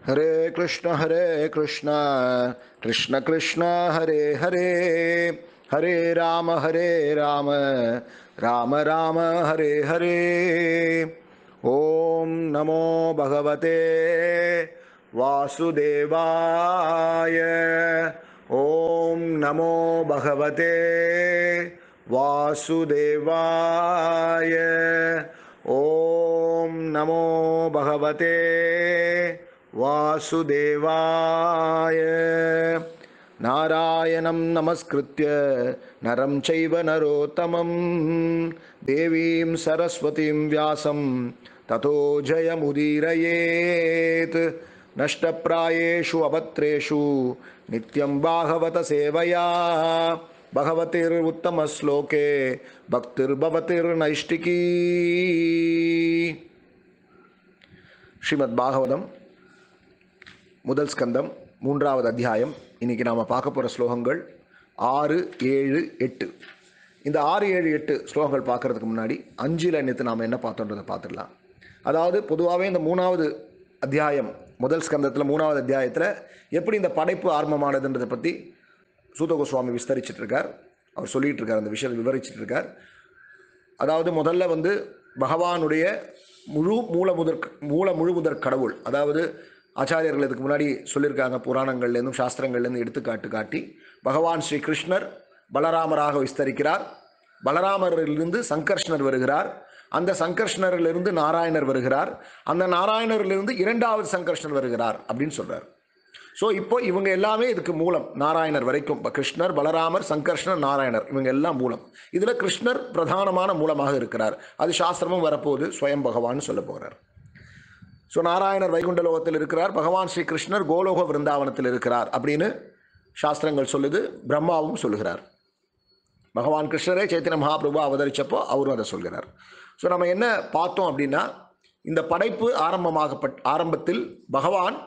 हरे कृष्ण हरे कृष्ण कृष्ण कृष्ण हरे हरे हरे राम हरे राम राम राम हरे हरे ॐ नमो भगवते वासुदेवाय ॐ नमो भगवते वासुदेवाय ॐ नमो भगवते वासुदेवाय नारायणं नमस्कृत्य नरं चैव नरोत्तमं देवीं सरस्वतीं व्यासं ततो जयमुदीरयेत् नष्टप्रायेषु अभद्रेषु नित्यं भागवत सेवया भगवतिरुत्तमश्लोके भक्तिर्भवतिर्नैष्टिकी ஸ்ரீமத் பாகவதம் முதல் ஸ்கந்தம் மூன்றாவது அத்தியாயம் இன்னைக்கு நாம் பார்க்க போகிற ஸ்லோகங்கள் ஆறு ஏழு எட்டு இந்த ஆறு ஏழு எட்டு ஸ்லோகங்கள் பார்க்கறதுக்கு முன்னாடி அஞ்சில் நேற்று நாம் என்ன பார்த்தோன்றதை பார்த்துடலாம் அதாவது பொதுவாகவே இந்த மூணாவது அத்தியாயம் முதல் ஸ்கந்தத்தில் மூணாவது அத்தியாயத்தில் எப்படி இந்த படைப்பு ஆரம்பமானதுன்றதை பற்றி சூத கோஸ்வாமி விஸ்தரிச்சிட்டு இருக்கார் அவர் சொல்லிட்டு இருக்கார் அந்த விஷயத்தை விவரிச்சிட்டு இருக்கார் அதாவது முதல்ல வந்து பகவானுடைய முழு மூலமுதற் மூல முழுமுதற் கடவுள் அதாவது ஆச்சாரியர்கள் இதுக்கு முன்னாடி சொல்லியிருக்காங்க புராணங்கள்லேருந்தும் சாஸ்திரங்கள்லேருந்து எடுத்துக்காட்டு காட்டி பகவான் ஸ்ரீ கிருஷ்ணர் பலராமராக விஸ்தரிக்கிறார் பலராமரிலிருந்து சங்கர்ஷ்ணர் வருகிறார் அந்த சங்கர்ஷ்ணரிலிருந்து நாராயணர் வருகிறார் அந்த நாராயணரிலிருந்து இரண்டாவது சங்கர்ஷ்ணர் வருகிறார் அப்படின்னு சொல்றார் ஸோ இப்போ இவங்க எல்லாமே இதுக்கு மூலம் நாராயணர் வரைக்கும் இப்போ கிருஷ்ணர் பலராமர் சங்கர்ஷ்ணர் நாராயணர் இவங்க எல்லாம் மூலம் இதில் கிருஷ்ணர் பிரதானமான மூலமாக இருக்கிறார் அது சாஸ்திரமும் வரப்போகுது ஸ்வயம் பகவான் சொல்ல போகிறார் ஸோ நாராயணர் வைகுண்ட லோகத்தில் இருக்கிறார் பகவான் ஸ்ரீ கிருஷ்ணர் கோலோக விருந்தாவனத்தில் இருக்கிறார் அப்படின்னு சாஸ்திரங்கள் சொல்லுது பிரம்மாவும் சொல்லுகிறார் பகவான் கிருஷ்ணரே சைத்தன்ய மகாபிரபு அவதரிச்சப்போ அவரும் அதை சொல்கிறார் ஸோ நம்ம என்ன பார்த்தோம் அப்படின்னா இந்த படைப்பு ஆரம்பமாகப்பட் ஆரம்பத்தில் பகவான்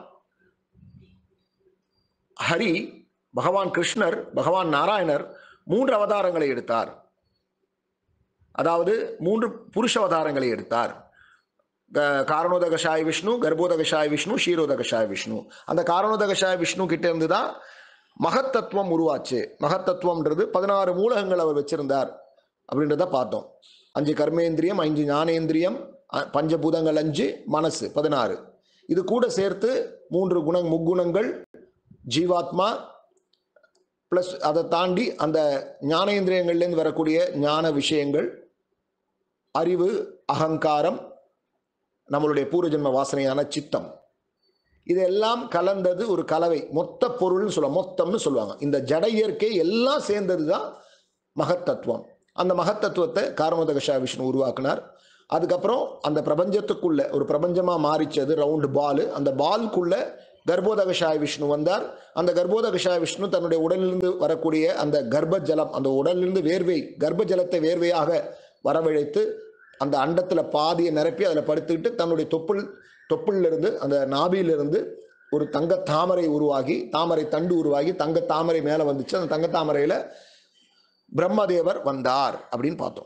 ஹரி பகவான் கிருஷ்ணர் பகவான் நாராயணர் மூன்று அவதாரங்களை எடுத்தார் அதாவது மூன்று புருஷ அவதாரங்களை எடுத்தார் க- காரணோதகஷாய விஷ்ணு கர்ப்போதகஷாய விஷ்ணு ஷீரோதகஷாய விஷ்ணு அந்த காரணோதகஷாய விஷ்ணு கிட்ட இருந்து தான் மகத்தத்துவம் உருவாச்சு மகத்தத்துவம்ன்றது பதினாறு மூலகங்கள் அவர் வச்சிருந்தார் அப்படின்றத பார்த்தோம் அஞ்சு கர்மேந்திரியம் அஞ்சு ஞானேந்திரியம் அ- பஞ்சபூதங்கள் அஞ்சு மனசு பதினாறு இது கூட சேர்த்து மூன்று குண முக்குணங்கள் ஜீவாத்மா ப்ளஸ் அதை தாண்டி அந்த ஞானேந்திரியங்கள்லேருந்து வரக்கூடிய ஞான விஷயங்கள் அறிவு அகங்காரம் நம்மளுடைய பூர்வஜன்ம வாசனையான சித்தம் இதெல்லாம் கலந்தது ஒரு கலவை மொத்த பொருள்னு சொல்ல மொத்தம்னு சொல்லுவாங்க இந்த ஜட இயற்கை எல்லாம் சேர்ந்தது தான் மகத்தத்துவம் அந்த மகத்தத்துவத்தை காரணோதகஷா விஷ்ணு உருவாக்குனார் அதுக்கப்புறம் அந்த பிரபஞ்சத்துக்குள்ள ஒரு பிரபஞ்சமா மாறிச்சது ரவுண்டு பால் அந்த பால்குள்ள கர்ப்போதகஷாய விஷ்ணு வந்தார் அந்த கர்ப்போதகஷாய விஷ்ணு தன்னுடைய உடலிலிருந்து வரக்கூடிய அந்த கர்ப்ப ஜலம் அந்த உடலிலிருந்து வேர்வை கர்ப்ப ஜலத்தை வேர்வையாக வரவழைத்து அந்த அண்டத்துல பாதியை நிரப்பி அதில் படுத்துக்கிட்டு தன்னுடைய தொப்புள் தொப்புள்ல இருந்து அந்த நாபியிலிருந்து ஒரு தங்க தாமரை உருவாகி தாமரை தண்டு உருவாகி தங்க தாமரை மேலே வந்துச்சு அந்த தங்க தாமரையில பிரம்மதேவர் வந்தார் அப்படின்னு பார்த்தோம்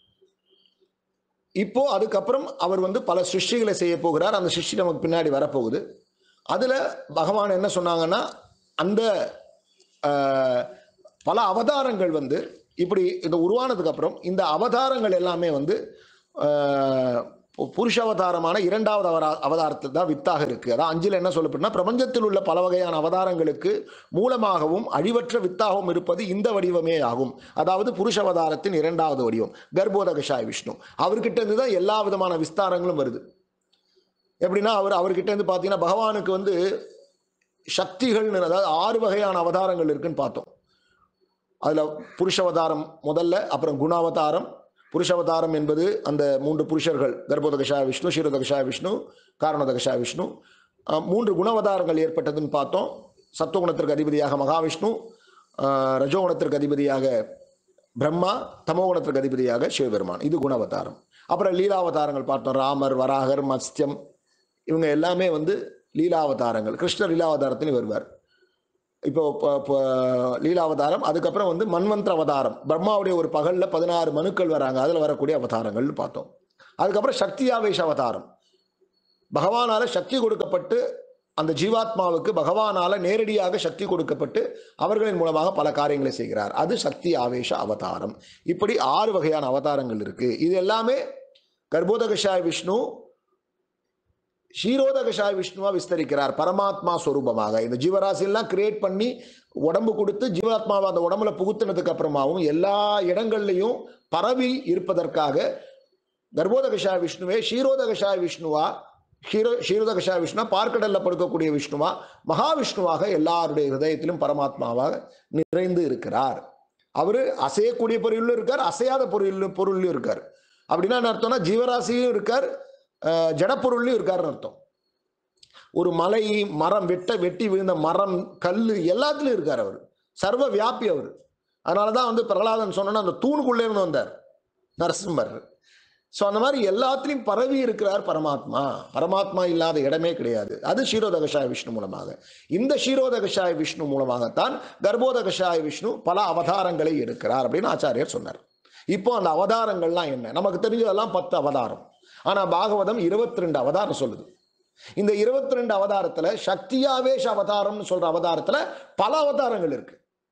இப்போ அதுக்கப்புறம் அவர் வந்து பல சிருஷ்டிகளை செய்ய போகிறார் அந்த சிருஷ்டி நமக்கு பின்னாடி வரப்போகுது அதுல பகவான் என்ன சொன்னாங்கன்னா அந்த ஆஹ், பல அவதாரங்கள் வந்து இப்படி இந்த உருவானதுக்கு அப்புறம் இந்த அவதாரங்கள் எல்லாமே வந்து ஆஹ், பு- புருஷ அவதாரமான இரண்டாவது அவரா அவதாரத்தில் தான் வித்தாக இருக்கு அதான் அஞ்சில் என்ன சொல்லப்படுனா பிரபஞ்சத்தில் உள்ள பல வகையான அவதாரங்களுக்கு மூலமாகவும் அழிவற்ற வித்தாகவும் இருப்பது இந்த வடிவமே ஆகும் அதாவது புருஷ அவதாரத்தின் இரண்டாவது வடிவம் கர்ப்போதகஷாய் விஷ்ணு அவர்கிட்ட இருந்து தான் எல்லா விதமான விஸ்தாரங்களும் வருது எப்படின்னா அவர் அவர்கிட்ட இருந்து பார்த்தீங்கன்னா பகவானுக்கு வந்து சக்திகள்னு அதாவது ஆறு வகையான அவதாரங்கள் இருக்குன்னு பார்த்தோம் அதுல புருஷவதாரம் முதல்ல அப்புறம் குணாவதாரம் புருஷவதாரம் என்பது அந்த மூன்று புருஷர்கள் கர்ப்போதகஷாய விஷ்ணு ஷீரோதகஷாய விஷ்ணு காரணோதகஷாய விஷ்ணு அஹ், மூன்று குணவதாரங்கள் ஏற்பட்டதுன்னு பார்த்தோம் சத்துவகுணத்திற்கு அதிபதியாக மகாவிஷ்ணு அஹ், ரஜோகுணத்திற்கு அதிபதியாக பிரம்மா தமோகுணத்திற்கு அதிபதியாக சிவபெருமான் இது குணவதாரம் அப்புறம் லீலாவதாரங்கள் பார்த்தோம் ராமர் வராகர் மத்ஸ்யம் இவங்க எல்லாமே வந்து லீலாவதாரங்கள் கிருஷ்ணர் லீலாவதாரத்திலும் வருவார் இப்போ இப்போ- இப்போ லீலாவதாரம் அதுக்கப்புறம் வந்து மன்வந்திர அவதாரம் பிரம்மாவுடைய ஒரு பகல்ல பதினாறு மனுக்கள் வராங்க அதுல வரக்கூடிய அவதாரங்கள்னு பார்த்தோம் அதுக்கப்புறம் சக்தியாவேஷ அவதாரம் பகவானால சக்தி கொடுக்கப்பட்டு அந்த ஜீவாத்மாவுக்கு பகவானால நேரடியாக சக்தி கொடுக்கப்பட்டு அவர்களின் மூலமாக பல காரியங்களை செய்கிறார் அது சக்தி ஆவேச அவதாரம் இப்படி ஆறு வகையான அவதாரங்கள் இருக்கு இது எல்லாமே கர்ப்போதகஷாய விஷ்ணு ஷீரோதகஷாய விஷ்ணுவா விஸ்தரிக்கிறார் பரமாத்மா ஸ்வரூபமாக இந்த ஜீவராசியெல்லாம் கிரியேட் பண்ணி உடம்பு கொடுத்து ஜீவாத்மாவை அந்த உடம்புல புகுத்தினதுக்கு அப்புறமாவும் எல்லா இடங்கள்லையும் பரவி இருப்பதற்காக கர்ப்போதகஷாய விஷ்ணுவே ஷீரோதகஷாய விஷ்ணுவா ஷீரோ ஷீரோதகஷாய விஷ்ணுவா பார்க்கடல்ல படுக்கக்கூடிய விஷ்ணுவா மகாவிஷ்ணுவாக எல்லாருடைய ஹிருதயத்திலும் பரமாத்மாவாக நிறைந்து இருக்கிறார் அவரு அசையக்கூடிய பொருளிலும் இருக்கார் அசையாத பொருள் பொருளிலும் இருக்கார் அப்படின்னா என்ன அர்த்தம்னா ஜீவராசியும் இருக்கார் அஹ், ஜடப்பொருள்லையும் இருக்காருன்னு அர்த்தம் ஒரு மலை மரம் வெட்ட வெட்டி விழுந்த மரம் கல் எல்லாத்துலயும் இருக்கார் அவர் சர்வ வியாபி அவர் அதனால தான் வந்து பிரகலாதன் சொன்னா அந்த தூணுக்குள்ளே இருந்து வந்தார் நரசிம்மர் ஸோ அந்த மாதிரி எல்லாத்துலேயும் பரவி இருக்கிறார் பரமாத்மா பரமாத்மா இல்லாத இடமே கிடையாது அது ஷீரோதகஷாய விஷ்ணு மூலமாக இந்த ஷீரோதகஷாய விஷ்ணு மூலமாகத்தான் கர்ப்போதகஷாய விஷ்ணு பல அவதாரங்களை எடுக்கிறார் அப்படின்னு ஆச்சாரியர் சொன்னார் இப்போ அந்த அவதாரங்கள்லாம் என்ன நமக்கு தெரிஞ்சதெல்லாம் பத்து அவதாரம் ஆனா பாகவதம் இருபத்தி ரெண்டு அவதாரம் சொல்லுது இந்த இருபத்தி ரெண்டு அவதாரத்துல சக்தியாவேஷ அவதாரம்னு சொல்ற அவதாரத்துல பல அவதாரங்கள் இருக்கு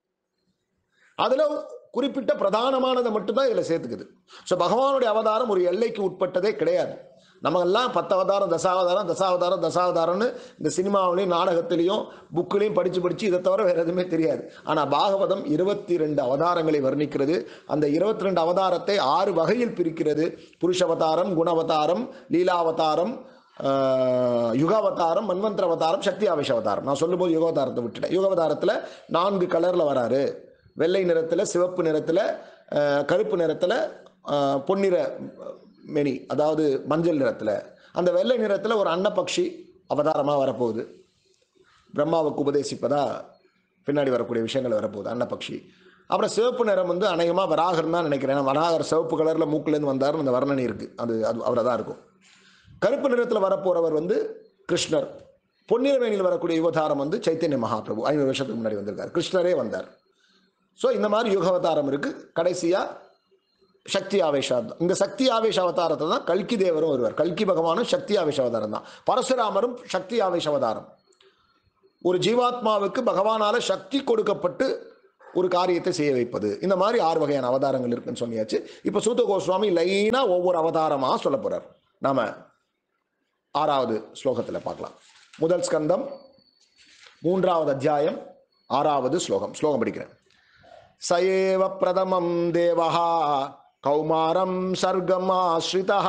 அதுல குறிப்பிட்ட பிரதானமானதை மட்டும்தான் இதுல சேர்த்துக்குது ஸோ பகவானுடைய அவதாரம் ஒரு எல்லைக்கு உட்பட்டதே கிடையாது நமக்கெல்லாம் பத்து அவதாரம் தசாவதாரம் தசாவதாரம் தசாவதாரம்னு இந்த சினிமாவிலையும் நாடகத்திலையும் புக்கிலையும் படித்து படித்து இதை தவிர வேறு எதுவுமே தெரியாது ஆனால் பாகவதம் இருபத்தி ரெண்டு அவதாரங்களை வர்ணிக்கிறது அந்த இருபத்தி ரெண்டு அவதாரத்தை ஆறு வகையில் பிரிக்கிறது புருஷவதாரம் குணவதாரம் லீலாவதாரம் ஆஹ், யுகாவதாரம் மன்வந்திர அவதாரம் சக்தி ஆவேஷ அவதாரம் நான் சொல்லும்போது யுகாவதாரத்தை விட்டுட்டேன் யுகாவதாரத்தில் நான்கு கலரில் வராரு வெள்ளை நிறத்தில் சிவப்பு நிறத்தில் கருப்பு நிறத்தில் பொன்னிற மெனி அதாவது மஞ்சள் நிறத்தில் அந்த வெள்ளை நிறத்தில் ஒரு அன்னப்பக்ஷி அவதாரமாக வரப்போகுது பிரம்மாவுக்கு உபதேசிப்பதா பின்னாடி வரக்கூடிய விஷயங்கள் வரப்போகுது அன்னப்பக்ஷி அப்புறம் சிவப்பு நிறம் வந்து அநேகமாக வராகர் தான் நினைக்கிறேன் ஏன்னா வராகர் சிவப்பு கலரில் மூக்குலேருந்து வந்தாருன்னு அந்த வர்ணனை இருக்குது அது அது அவரை தான் இருக்கும் கருப்பு நிறத்தில் வரப்போறவர் வந்து கிருஷ்ணர் பொன்னிற வேணியில் வரக்கூடிய யுவதாரம் வந்து சைத்தன்ய மகாபிரபு ஐநூறு வருஷத்துக்கு முன்னாடி வந்திருக்கார் கிருஷ்ணரே வந்தார் ஸோ இந்த மாதிரி யுகாவதாரம் இருக்கு கடைசியா சக்தி ஆவேஷா இந்த சக்தி ஆவேஷ அவதாரத்தை தான் கல்கி தேவரும் வருவார் கல்கி பகவானும் சக்தி ஆவேஷ அவதாரம் தான் பரசுராமரும் சக்தி ஆவேஷ அவதாரம் ஒரு ஜீவாத்மாவுக்கு பகவானால சக்தி கொடுக்கப்பட்டு ஒரு காரியத்தை செய்ய வைப்பது இந்த மாதிரி ஆறு வகையான அவதாரங்கள் இருக்குன்னு சொன்னியாச்சு இப்போ சூத்த கோஸ்வாமி லைனா ஒவ்வொரு அவதாரமா சொல்ல போறார் நாம ஆறாவது ஸ்லோகத்துல பார்க்கலாம் முதல் ஸ்கந்தம் மூன்றாவது அத்தியாயம் ஆறாவது ஸ்லோகம் ஸ்லோகம் படிக்கிறேன் சயேவ பிரதமம் தேவஹா கௌமாரம் சர்க்கம் ஆஸ்ரிதः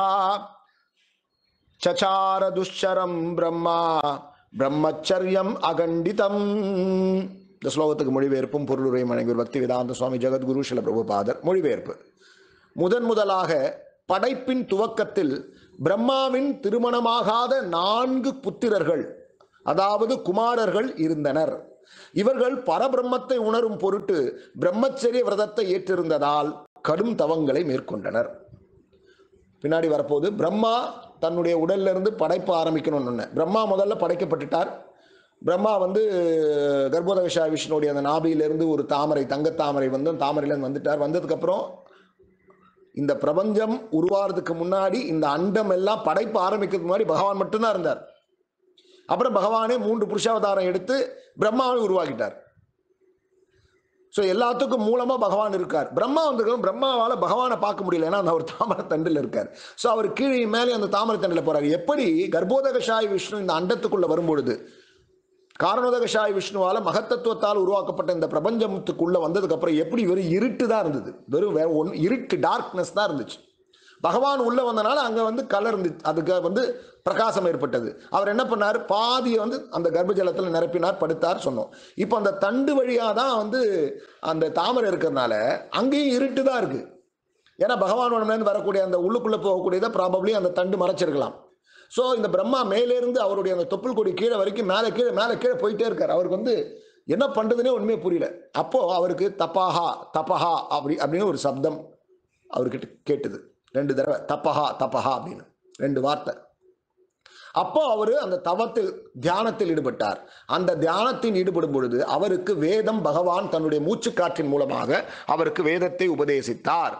சச்சார துஷ்சரம் பிரம்மா பிரம்மச்சரியம் அகண்டிதம் இந்த ஸ்லோகத்துக்கு மொழிபெயர்ப்பும் பொருளுரை மனைவர் பக்தி வேதாந்த சுவாமி ஜெகத்குரு சில பிரபுபாதர் மொழிபெயர்ப்பு முதன் முதலாக படைப்பின் துவக்கத்தில் பிரம்மாவின் திருமணமாகாத நான்கு புத்திரர்கள் அதாவது குமாரர்கள் இருந்தனர் இவர்கள் பரபிரம்மத்தை உணரும் பொருட்டு பிரம்மச்சரிய விரதத்தை ஏற்றிருந்ததால் கடும் தவங்களை மேற்கொண்டனர் பின்னாடி வரப்போகுது பிரம்மா தன்னுடைய உடல்ல இருந்து படைப்பு ஆரம்பிக்கணும்னு ஒண்ணு. பிரம்மா முதல்ல படைக்கப்பட்டுட்டார் பிரம்மா வந்து கர்ப்போதகஷா விஷ்ணுடைய அந்த நாபியிலிருந்து ஒரு தாமரை தங்கத் தாமரை வந்து அந்த தாமரையிலேருந்து வந்துட்டார் வந்ததுக்கப்புறம் இந்த பிரபஞ்சம் உருவாகிறதுக்கு முன்னாடி இந்த அண்டம் எல்லாம் படைப்பு ஆரம்பிக்கிறதுக்கு முன்னாடி பகவான் மட்டும்தான் இருந்தார் அப்புறம் பகவானே மூன்று புருஷாவதாரம் எடுத்து பிரம்மாவை உருவாக்கிட்டார் ஸோ எல்லாத்துக்கும் மூலமா பகவான் இருக்கார் பிரம்மா வந்திருக்கணும் பிரம்மாவால பகவானை பார்க்க முடியல ஏன்னா அந்த ஒரு தாமரை தண்டில் இருக்கார் ஸோ அவர் கீழே மேலே அந்த தாமரை தண்டில் போறாரு எப்படி கர்ப்போதகஷாய் விஷ்ணு இந்த அண்டத்துக்குள்ள வரும்பொழுது காரணோதகஷாய் விஷ்ணுவால மகத்தத்துவத்தால் உருவாக்கப்பட்ட இந்த பிரபஞ்சத்துக்குள்ள வந்ததுக்கு அப்புறம் எப்படி வெறும் இருட்டு தான் இருந்தது வெறும் வேற ஒன்று இருட்டு டார்க்னஸ் தான் இருந்துச்சு பகவான் உள்ள வந்தனால அங்க வந்து கலர் இருந்துச்சு அதுக்கு வந்து பிரகாசம் ஏற்பட்டது அவர் என்ன பண்ணார் பாதியை வந்து அந்த கர்ப்பஜலத்தில் நிரப்பினார் படுத்தார் சொன்னோம் இப்போ அந்த தண்டு வழியாக தான் வந்து அந்த தாமரை இருக்கிறதுனால அங்கேயும் இருட்டு தான் இருக்கு ஏன்னா பகவான் உடம்புலேருந்து வரக்கூடிய அந்த உள்ளுக்குள்ளே போகக்கூடியதை ப்ராபப்ளி அந்த தண்டு மறைச்சிருக்கலாம் ஸோ இந்த பிரம்மா மேலேருந்து அவருடைய அந்த தொப்புள் கொடி கீழே வரைக்கும் மேலே கீழே மேலே கீழே போயிட்டே இருக்கார் அவருக்கு வந்து என்ன பண்ணுறதுனே ஒன்றுமே புரியல அப்போ அவருக்கு தப்பாஹா தபஹா அப்படி அப்படின்னு ஒரு சப்தம் அவர்கிட்ட கேட்டுது ரெண்டு தடவை தப்பஹா தப்பஹா அப்படின்னு ரெண்டு வார்த்தை அப்போ அவர் அந்த தவத்தில் தியானத்தில் ஈடுபட்டார் அந்த தியானத்தில் ஈடுபடும் பொழுது அவருக்கு வேதம் பகவான் தன்னுடைய மூச்சுக்காற்றின் மூலமாக அவருக்கு வேதத்தை உபதேசித்தார்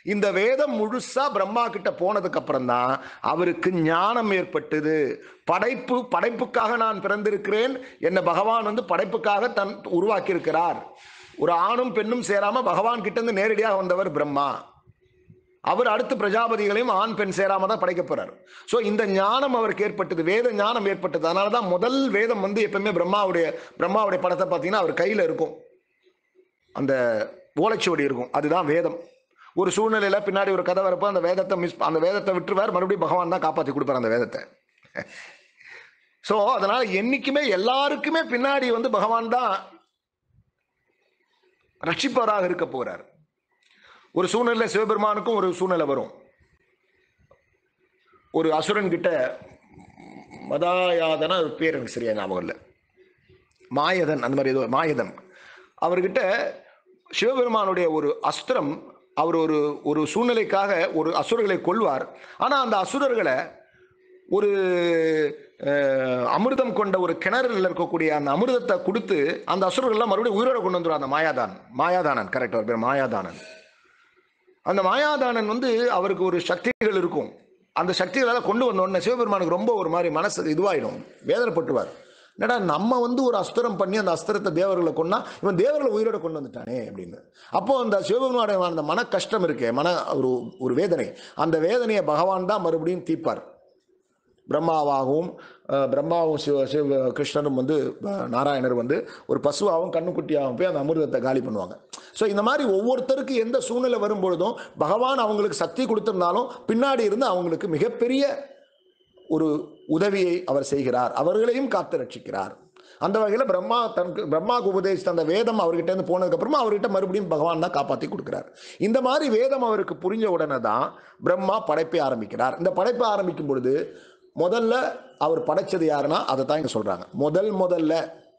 இந்த வேதம் முழுசா பிரம்மா கிட்ட போனதுக்கு அப்புறம் தான் அவருக்கு ஞானம் ஏற்பட்டது படைப்பு படைப்புக்காக நான் பிறந்திருக்கிறேன் என்ன பகவான் வந்து படைப்புக்காக தன் உருவாக்கி இருக்கிறார் ஒரு ஆணும் பெண்ணும் சேராம பகவான் கிட்ட இருந்து நேரடியாக வந்தவர் பிரம்மா அவர் அடுத்து பிரஜாபதிகளையும் ஆண் பெண் சேராம தான் படைக்க போறார் ஸோ இந்த ஞானம் அவருக்கு ஏற்பட்டது வேத ஞானம் ஏற்பட்டது அதனால தான் முதல் வேதம் வந்து எப்பவுமே பிரம்மாவுடைய பிரம்மாவுடைய படத்தை பார்த்தீங்கன்னா அவர் கையில் இருக்கும் அந்த ஓலைச்சுவடி இருக்கும் அதுதான் வேதம் ஒரு சூழ்நிலையில பின்னாடி ஒரு கதை வரப்போ அந்த வேதத்தை மிஸ் அந்த வேதத்தை விட்டுருவார் மறுபடியும் பகவான் தான் காப்பாற்றி கொடுப்பார் அந்த வேதத்தை ஸோ அதனால என்னைக்குமே எல்லாருக்குமே பின்னாடி வந்து பகவான் தான் ரட்சிப்பவராக இருக்க போறார் ஒரு சூழ்நிலை சிவபெருமானுக்கும் ஒரு சூழ்நிலை வரும் ஒரு அசுரன் கிட்ட மதாயாதன ஒரு பேர் எனக்கு சரியா ஞாபகம் இல்லை மாயதன் அந்த மாதிரி ஏதோ மாயதன் அவர்கிட்ட சிவபெருமானுடைய ஒரு அஸ்திரம் அவர் ஒரு ஒரு சூழ்நிலைக்காக ஒரு அசுரர்களை கொள்வார் ஆனால் அந்த அசுரர்களை ஒரு அஹ், அமிர்தம் கொண்ட ஒரு கிணறுல இருக்கக்கூடிய அந்த அமிர்தத்தை கொடுத்து அந்த அசுரர்கள்லாம் மறுபடியும் உயிரோட கொண்டு வந்துடும் அந்த மாயாதான் மாயாதானன் கரெக்ட் அவர் பேர் மாயாதானன் அந்த மாயாதானன் வந்து அவருக்கு ஒரு சக்திகள் இருக்கும் அந்த சக்திகளால் கொண்டு வந்த உடனே சிவபெருமானுக்கு ரொம்ப ஒரு மாதிரி மனசு இதுவாயிடும் வேதனைப்பட்டுவார் என்னடா நம்ம வந்து ஒரு அஸ்திரம் பண்ணி அந்த அஸ்திரத்தை தேவர்களை கொண்டா இவன் தேவர்களை உயிரோட கொண்டு வந்துட்டானே அப்படின்னு அப்போ அந்த சிவபெருமானுடைய அந்த மன கஷ்டம் இருக்கே மன ஒரு ஒரு வேதனை அந்த வேதனையை பகவான் தான் மறுபடியும் தீர்ப்பார் பிரம்மாவாகவும் அஹ், பிரம்மாவும் சிவ சிவ கிருஷ்ணரும் வந்து அஹ், நாராயணர் வந்து ஒரு பசுவாகவும் கண்ணுக்குட்டியாகவும் போய் அந்த அமிர்தத்தை காலி பண்ணுவாங்க ஸோ இந்த மாதிரி ஒவ்வொருத்தருக்கு எந்த சூழ்நிலை வரும்பொழுதும் பகவான் அவங்களுக்கு சக்தி கொடுத்திருந்தாலும் பின்னாடி இருந்து அவங்களுக்கு மிகப்பெரிய ஒரு உதவியை அவர் செய்கிறார் அவர்களையும் காத்து ரட்சிக்கிறார் அந்த வகையில் பிரம்மா தனக்கு பிரம்மாவுக்கு உபதேசித்த அந்த வேதம் அவர்கிட்ட இருந்து போனதுக்கு அப்புறமா அவர்கிட்ட மறுபடியும் பகவான் தான் காப்பாற்றி கொடுக்கிறார் இந்த மாதிரி வேதம் அவருக்கு புரிஞ்ச உடனே தான் பிரம்மா படைப்பை ஆரம்பிக்கிறார் இந்த படைப்பை ஆரம்பிக்கும் பொழுது முதல்ல அவர் படைச்சது யாருன்னா அதை தான் இங்க சொல்றாங்க முதல் முதல்ல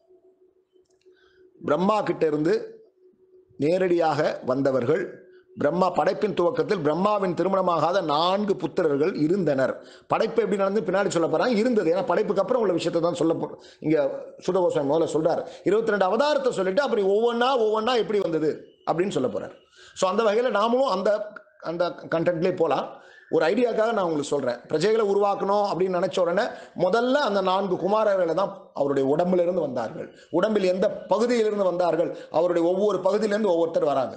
பிரம்மா கிட்ட இருந்து நேரடியாக வந்தவர்கள் பிரம்மா படைப்பின் துவக்கத்தில் பிரம்மாவின் திருமணமாகாத நான்கு புத்திரர்கள் இருந்தனர் படைப்பு எப்படி நடந்து பின்னாடி சொல்ல போறாங்க இருந்தது ஏன்னா படைப்புக்கு அப்புறம் உள்ள விஷயத்தை தான் சொல்ல போ இங்க சுதகோஸ்வாமி முதல்ல சொல்றார் இருபத்தி ரெண்டு அவதாரத்தை சொல்லிட்டு அப்படி ஒவ்வொன்றா ஒவ்வொன்றா எப்படி வந்தது அப்படின்னு சொல்ல போறார் ஸோ அந்த வகையில் நாமளும் அந்த அந்த கண்டென்ட்லேயே போகலாம் ஒரு ஐடியாக்காக நான் உங்களுக்கு சொல்றேன் பிரஜைகளை உருவாக்கணும் அப்படின்னு நினைச்ச உடனே முதல்ல அந்த நான்கு குமாரர்களை தான் அவருடைய உடம்புல இருந்து வந்தார்கள் உடம்பில் எந்த பகுதியிலிருந்து வந்தார்கள் அவருடைய ஒவ்வொரு பகுதியிலிருந்து ஒவ்வொருத்தர் வராங்க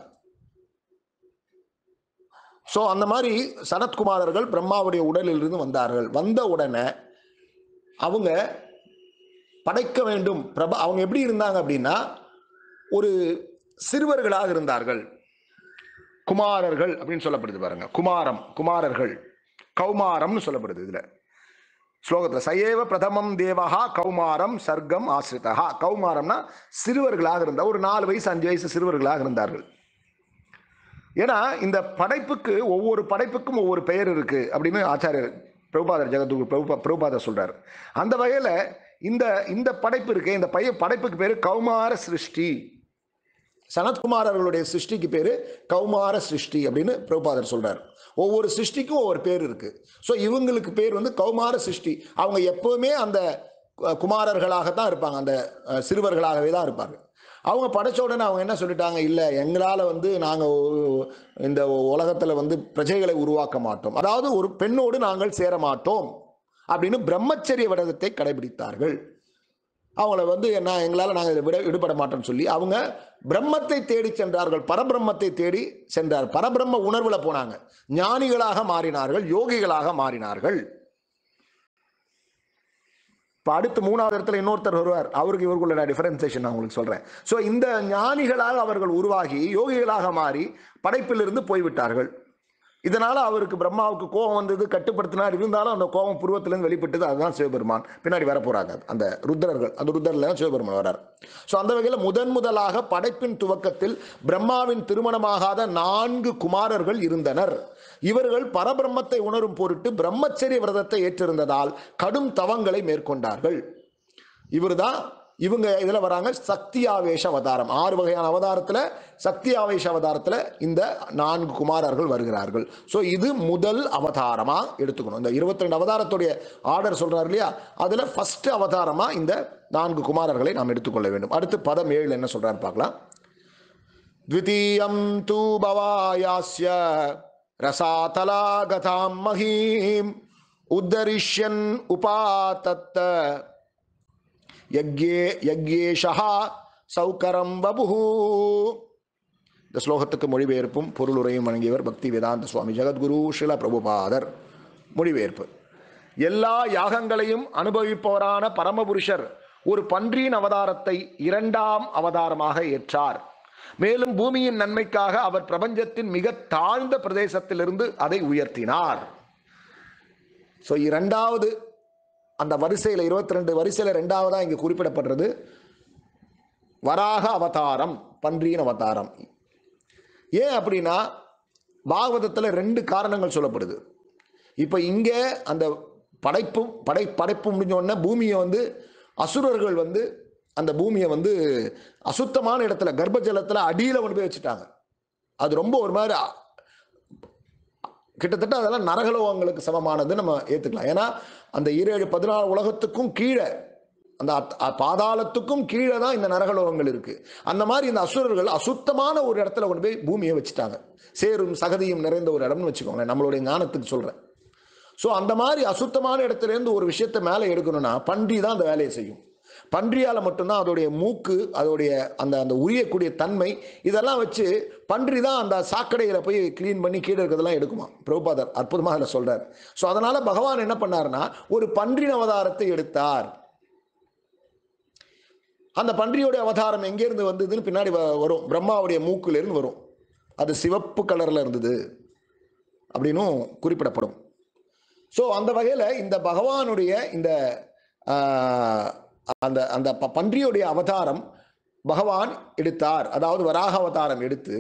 ஸோ அந்த மாதிரி சனத்குமாரர்கள் பிரம்மாவுடைய உடலிலிருந்து வந்தார்கள் வந்த உடனே அவங்க படைக்க வேண்டும் பிரபா அவங்க எப்படி இருந்தாங்க அப்படின்னா ஒரு சிறுவர்களாக இருந்தார்கள் குமாரர்கள் அப்படின்னு சொல்லப்படுது பாருங்க குமாரம் குமாரர்கள் கௌமாரம்னு சொல்லப்படுது இதுல ஸ்லோகத்துல சயேவ பிரதமம் தேவஹா கௌமாரம் சர்க்கம் ஆசிரிதா கௌமாரம்னா சிறுவர்களாக இருந்த ஒரு நாலு வயசு அஞ்சு வயசு சிறுவர்களாக இருந்தார்கள் ஏன்னா இந்த படைப்புக்கு ஒவ்வொரு படைப்புக்கும் ஒவ்வொரு பெயர் இருக்கு அப்படின்னு ஆச்சாரியர் பிரபுபாதர் ஜெகத்குரு பிரபுபா பிரபுபாதர் சொல்றாரு அந்த வகையில இந்த இந்த படைப்பு இருக்கு இந்த பைய படைப்புக்கு பேரு கௌமார சிருஷ்டி சனத்குமாரர்களுடைய சிருஷ்டிக்கு பேரு கௌமார சிருஷ்டி அப்படின்னு பிரபுபாதர் சொல்றாரு ஒவ்வொரு சிருஷ்டிக்கும் ஒவ்வொரு பேர் இருக்கு ஸோ இவங்களுக்கு பேர் வந்து கௌமார சிருஷ்டி அவங்க எப்பவுமே அந்த அஹ், குமாரர்களாகத்தான் இருப்பாங்க அந்த அஹ், சிறுவர்களாகவே தான் இருப்பாங்க அவங்க படைச்ச உடனே அவங்க என்ன சொல்லிட்டாங்க இல்லை எங்களால் வந்து நாங்கள் இந்த உலகத்தில் வந்து பிரஜைகளை உருவாக்க மாட்டோம் அதாவது ஒரு பெண்ணோடு நாங்கள் சேர மாட்டோம் அப்படின்னு பிரம்மச்சரிய விரதத்தை கடைபிடித்தார்கள் அவங்கள வந்து என்ன எங்களால் நாங்கள் இதை விட விடுபட மாட்டோம்னு சொல்லி அவங்க பிரம்மத்தை தேடி சென்றார்கள் பரபிரம்மத்தை தேடி சென்றார் பரபிரம்ம உணர்வுல போனாங்க ஞானிகளாக மாறினார்கள் யோகிகளாக மாறினார்கள் இப்போ அடுத்து மூணாவது இடத்துல இன்னொருத்தர் வருவார் அவருக்கு இவருக்குள்ள டிஃபரன்சேஷன் நான் உங்களுக்கு சொல்றேன் ஸோ இந்த ஞானிகளாக அவர்கள் உருவாகி யோகிகளாக மாறி படைப்பிலிருந்து போய்விட்டார்கள் இதனால அவருக்கு பிரம்மாவுக்கு கோபம் வந்தது கட்டுப்படுத்தினார் இருந்தாலும் அந்த கோபம் புருவத்திலிருந்து வெளிப்பட்டது அதுதான் சிவபெருமான் பின்னாடி வர போறாங்க அந்த ருத்ரர்கள் அந்த ருத்ரர்ல தான் சிவபெருமான் வரார் ஸோ அந்த வகையில் முதன் முதலாக படைப்பின் துவக்கத்தில் பிரம்மாவின் திருமணமாகாத நான்கு குமாரர்கள் இருந்தனர் இவர்கள் பரபிரம்மத்தை உணரும் பொருட்டு பிரம்மச்சரிய விரதத்தை ஏற்றிருந்ததால் கடும் தவங்களை மேற்கொண்டார்கள் இவர்தான் இவங்க இதுல வராங்க சக்தி ஆவேச அவதாரம் ஆறு வகையான அவதாரத்துல சக்தி ஆவேச அவதாரத்துல இந்த நான்கு குமாரர்கள் வருகிறார்கள் ஸோ இது முதல் அவதாரமா எடுத்துக்கணும் இந்த இருபத்தி ரெண்டு அவதாரத்துடைய ஆர்டர் சொல்றாரு இல்லையா அதுல ஃபர்ஸ்ட் அவதாரமா இந்த நான்கு குமாரர்களை நாம் எடுத்துக்கொள்ள வேண்டும் அடுத்து பதம் ஏழு என்ன சொல்றாரு பார்க்கலாம் द्वितीयं तु भवायास्य ரசாதலாகதாம் மகீம் உத்தரிஷ்யன் உபாதத்த யக்யே யக்யேஷா சௌகரம் வபுஹு இந்த ஸ்லோகத்துக்கு மொழிபெயர்ப்பும் பொருளுரையும் வழங்கியவர் பக்தி வேதாந்த சுவாமி ஜெகத்குரு ஸ்ரீல பிரபுபாதர் மொழிபெயர்ப்பு எல்லா யாகங்களையும் அனுபவிப்பவரான பரமபுருஷர் ஒரு பன்றியின் அவதாரத்தை இரண்டாம் அவதாரமாக ஏற்றார் மேலும் பூமியின் நன்மைக்காக அவர் பிரபஞ்சத்தின் மிக தாழ்ந்த பிரதேசத்திலிருந்து அதை உயர்த்தினார் ஸோ இரண்டாவது அந்த வரிசையில் இருபத்தி ரெண்டு வரிசையில் ரெண்டாவதா இங்கே குறிப்பிடப்படுறது வராக அவதாரம் பன்றியின் அவதாரம் ஏன் அப்படின்னா பாகவதத்தில் ரெண்டு காரணங்கள் சொல்லப்படுது இப்போ இங்கே அந்த படைப்பு படை படைப்பு முடிஞ்ச உடனே பூமியை வந்து அசுரர்கள் வந்து அந்த பூமியை வந்து அசுத்தமான இடத்துல கர்ப்ப ஜலத்தில் அடியில் கொண்டு போய் வச்சுட்டாங்க அது ரொம்ப ஒரு மாதிரி அ- கிட்டத்தட்ட அதெல்லாம் நரகலோகங்களுக்கு சமமானது நம்ம ஏற்றுக்கலாம் ஏன்னா அந்த ஈரேழு பதினாறு உலகத்துக்கும் கீழே அந்த அத்- அ- பாதாளத்துக்கும் கீழே தான் இந்த நரகலோகங்கள் இருக்கு அந்த மாதிரி இந்த அசுரர்கள் அசுத்தமான ஒரு இடத்துல கொண்டு போய் பூமியை வச்சுட்டாங்க சேரும் சகதியும் நிறைந்த ஒரு இடம்னு வச்சுக்கோங்களேன் நம்மளுடைய ஞானத்துக்கு சொல்றேன் ஸோ அந்த மாதிரி அசுத்தமான இடத்துல இருந்து ஒரு விஷயத்தை மேலே எடுக்கணும்னா பன்றி தான் அந்த வேலையை செய்யும் பன்றியால் மட்டும்தான் அதோடைய மூக்கு அதோடைய அந்த அந்த உரியக்கூடிய தன்மை இதெல்லாம் வச்சு பன்றி தான் அந்த சாக்கடையில் போய் க்ளீன் பண்ணி கீழே இருக்கிறதெல்லாம் எடுக்குமா பிரபுபாதர் அற்புதமாக அதில் சொல்றார் ஸோ அதனால பகவான் என்ன பண்ணாருன்னா ஒரு பன்றின் அவதாரத்தை எடுத்தார் அந்த பன்றியோடைய அவதாரம் எங்கேருந்து வந்ததுன்னு பின்னாடி வ- வரும் பிரம்மாவுடைய மூக்குலேருந்து வரும் அது சிவப்பு கலரில் இருந்தது அப்படின்னும் குறிப்பிடப்படும் ஸோ அந்த வகையில் இந்த பகவானுடைய இந்த ஆஹ், அந்த அந்த ப- பன்றியுடைய அவதாரம் பகவான் எடுத்தார் அதாவது வராக அவதாரம் எடுத்து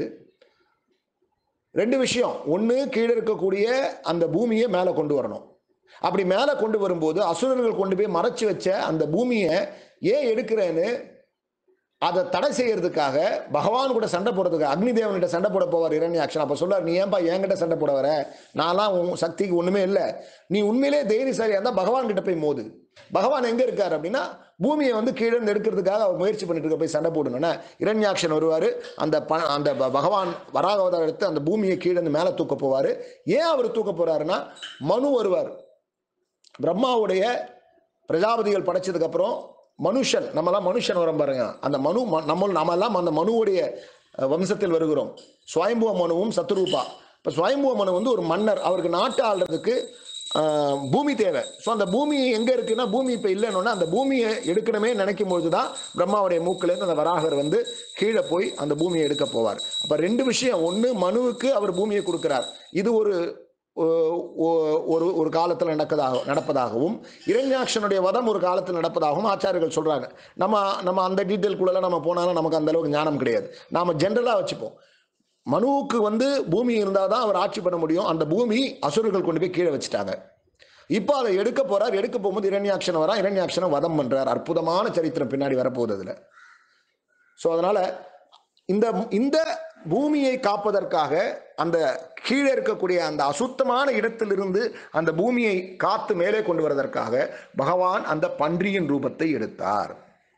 ரெண்டு விஷயம் ஒன்று கீழே இருக்கக்கூடிய அந்த பூமியை மேலே கொண்டு வரணும் அப்படி மேலே கொண்டு வரும்போது அசுரர்கள் கொண்டு போய் மறைச்சு வச்ச அந்த பூமியை ஏன் எடுக்கிறேன்னு அதை தடை செய்யறதுக்காக பகவான் கூட சண்டை போடுறதுக்கு அக்னி தேவன்கிட்ட சண்டை போட போவார் இரண்யாக்ஷன் அப்போ சொல்றார் நீ ஏன்பா என்கிட்ட சண்டை போட வர நான்லாம் உன் சக்திக்கு ஒண்ணுமே இல்லை நீ உண்மையிலே தைரியசாலியா இருந்தா பகவான் கிட்ட போய் மோது பகவான் எங்க இருக்கார் அப்படின்னா பூமியை வந்து கீழே இருந்து எடுக்கிறதுக்காக அவர் முயற்சி பண்ணிட்டு இருக்க போய் சண்டை போடணும்னா இரண்யாக்ஷன் வருவார் அந்த ப அந்த ப- பகவான் வராக அவதாரம் எடுத்து அந்த பூமியை கீழே இருந்து மேலே தூக்க போவார் ஏன் அவர் தூக்க போறாருன்னா மனு வருவார் பிரம்மாவுடைய பிரஜாபதிகள் படைச்சதுக்கு அப்புறம் மனுஷன் நம்மலாம் மனுஷன் வரோம் பாருங்க அந்த மனு ம- நம்ம நம்ம எல்லாம் அந்த மனுவுடைய அஹ், வம்சத்தில் வருகிறோம் சுவயம்புவ மனுவும் சத்துரூபா இப்போ சுவயம்புவ மனு வந்து ஒரு மன்னர் அவருக்கு நாட்டு ஆள்றதுக்கு அஹ், பூமி தேவை ஸோ அந்த பூமி எங்கே இருக்குன்னா பூமி இப்போ இல்லைன்னா அந்த பூமியை எடுக்கணுமே நினைக்கும் பொழுது தான் பிரம்மாவுடைய மூக்கிலேருந்து அந்த வராகர் வந்து கீழே போய் அந்த பூமியை எடுக்க போவார் அப்போ ரெண்டு விஷயம் ஒன்று மனுவுக்கு அவர் பூமியை கொடுக்கிறார் இது ஒரு ஒ- ஒ- ஒரு ஒரு காலத்தில் நடக்கதாக நடப்பதாகவும் இரண்யாட்சனுடைய வதம் ஒரு காலத்தில் நடப்பதாகவும் ஆச்சாரியர்கள் சொல்றாங்க நம்ம நம்ம அந்த டீட்டெயில்குள்ள நம்ம போனாலும் நமக்கு அந்த அளவுக்கு ஞானம் கிடையாது நாம ஜென்ரலாக வச்சுப்போம் மனுவுக்கு வந்து பூமி இருந்தால் தான் அவர் ஆட்சி பண்ண முடியும் அந்த பூமி அசுரர்கள் கொண்டு போய் கீழே வச்சுட்டாங்க இப்போ அதை எடுக்க போறார் எடுக்க போகும்போது இரண்யாட்சனை வரா இரண்யாட்சனை வதம் பண்றார் அற்புதமான சரித்திரம் பின்னாடி வரப்போகுது அதுல ஸோ அதனால இந்த இந்த பூமியை காப்பதற்காக அந்த கீழே இருக்கக்கூடிய அந்த அசுத்தமான இடத்திலிருந்து அந்த பூமியை காத்து மேலே கொண்டு வருவதற்காக பகவான் அந்த பன்றியின் ரூபத்தை எடுத்தார்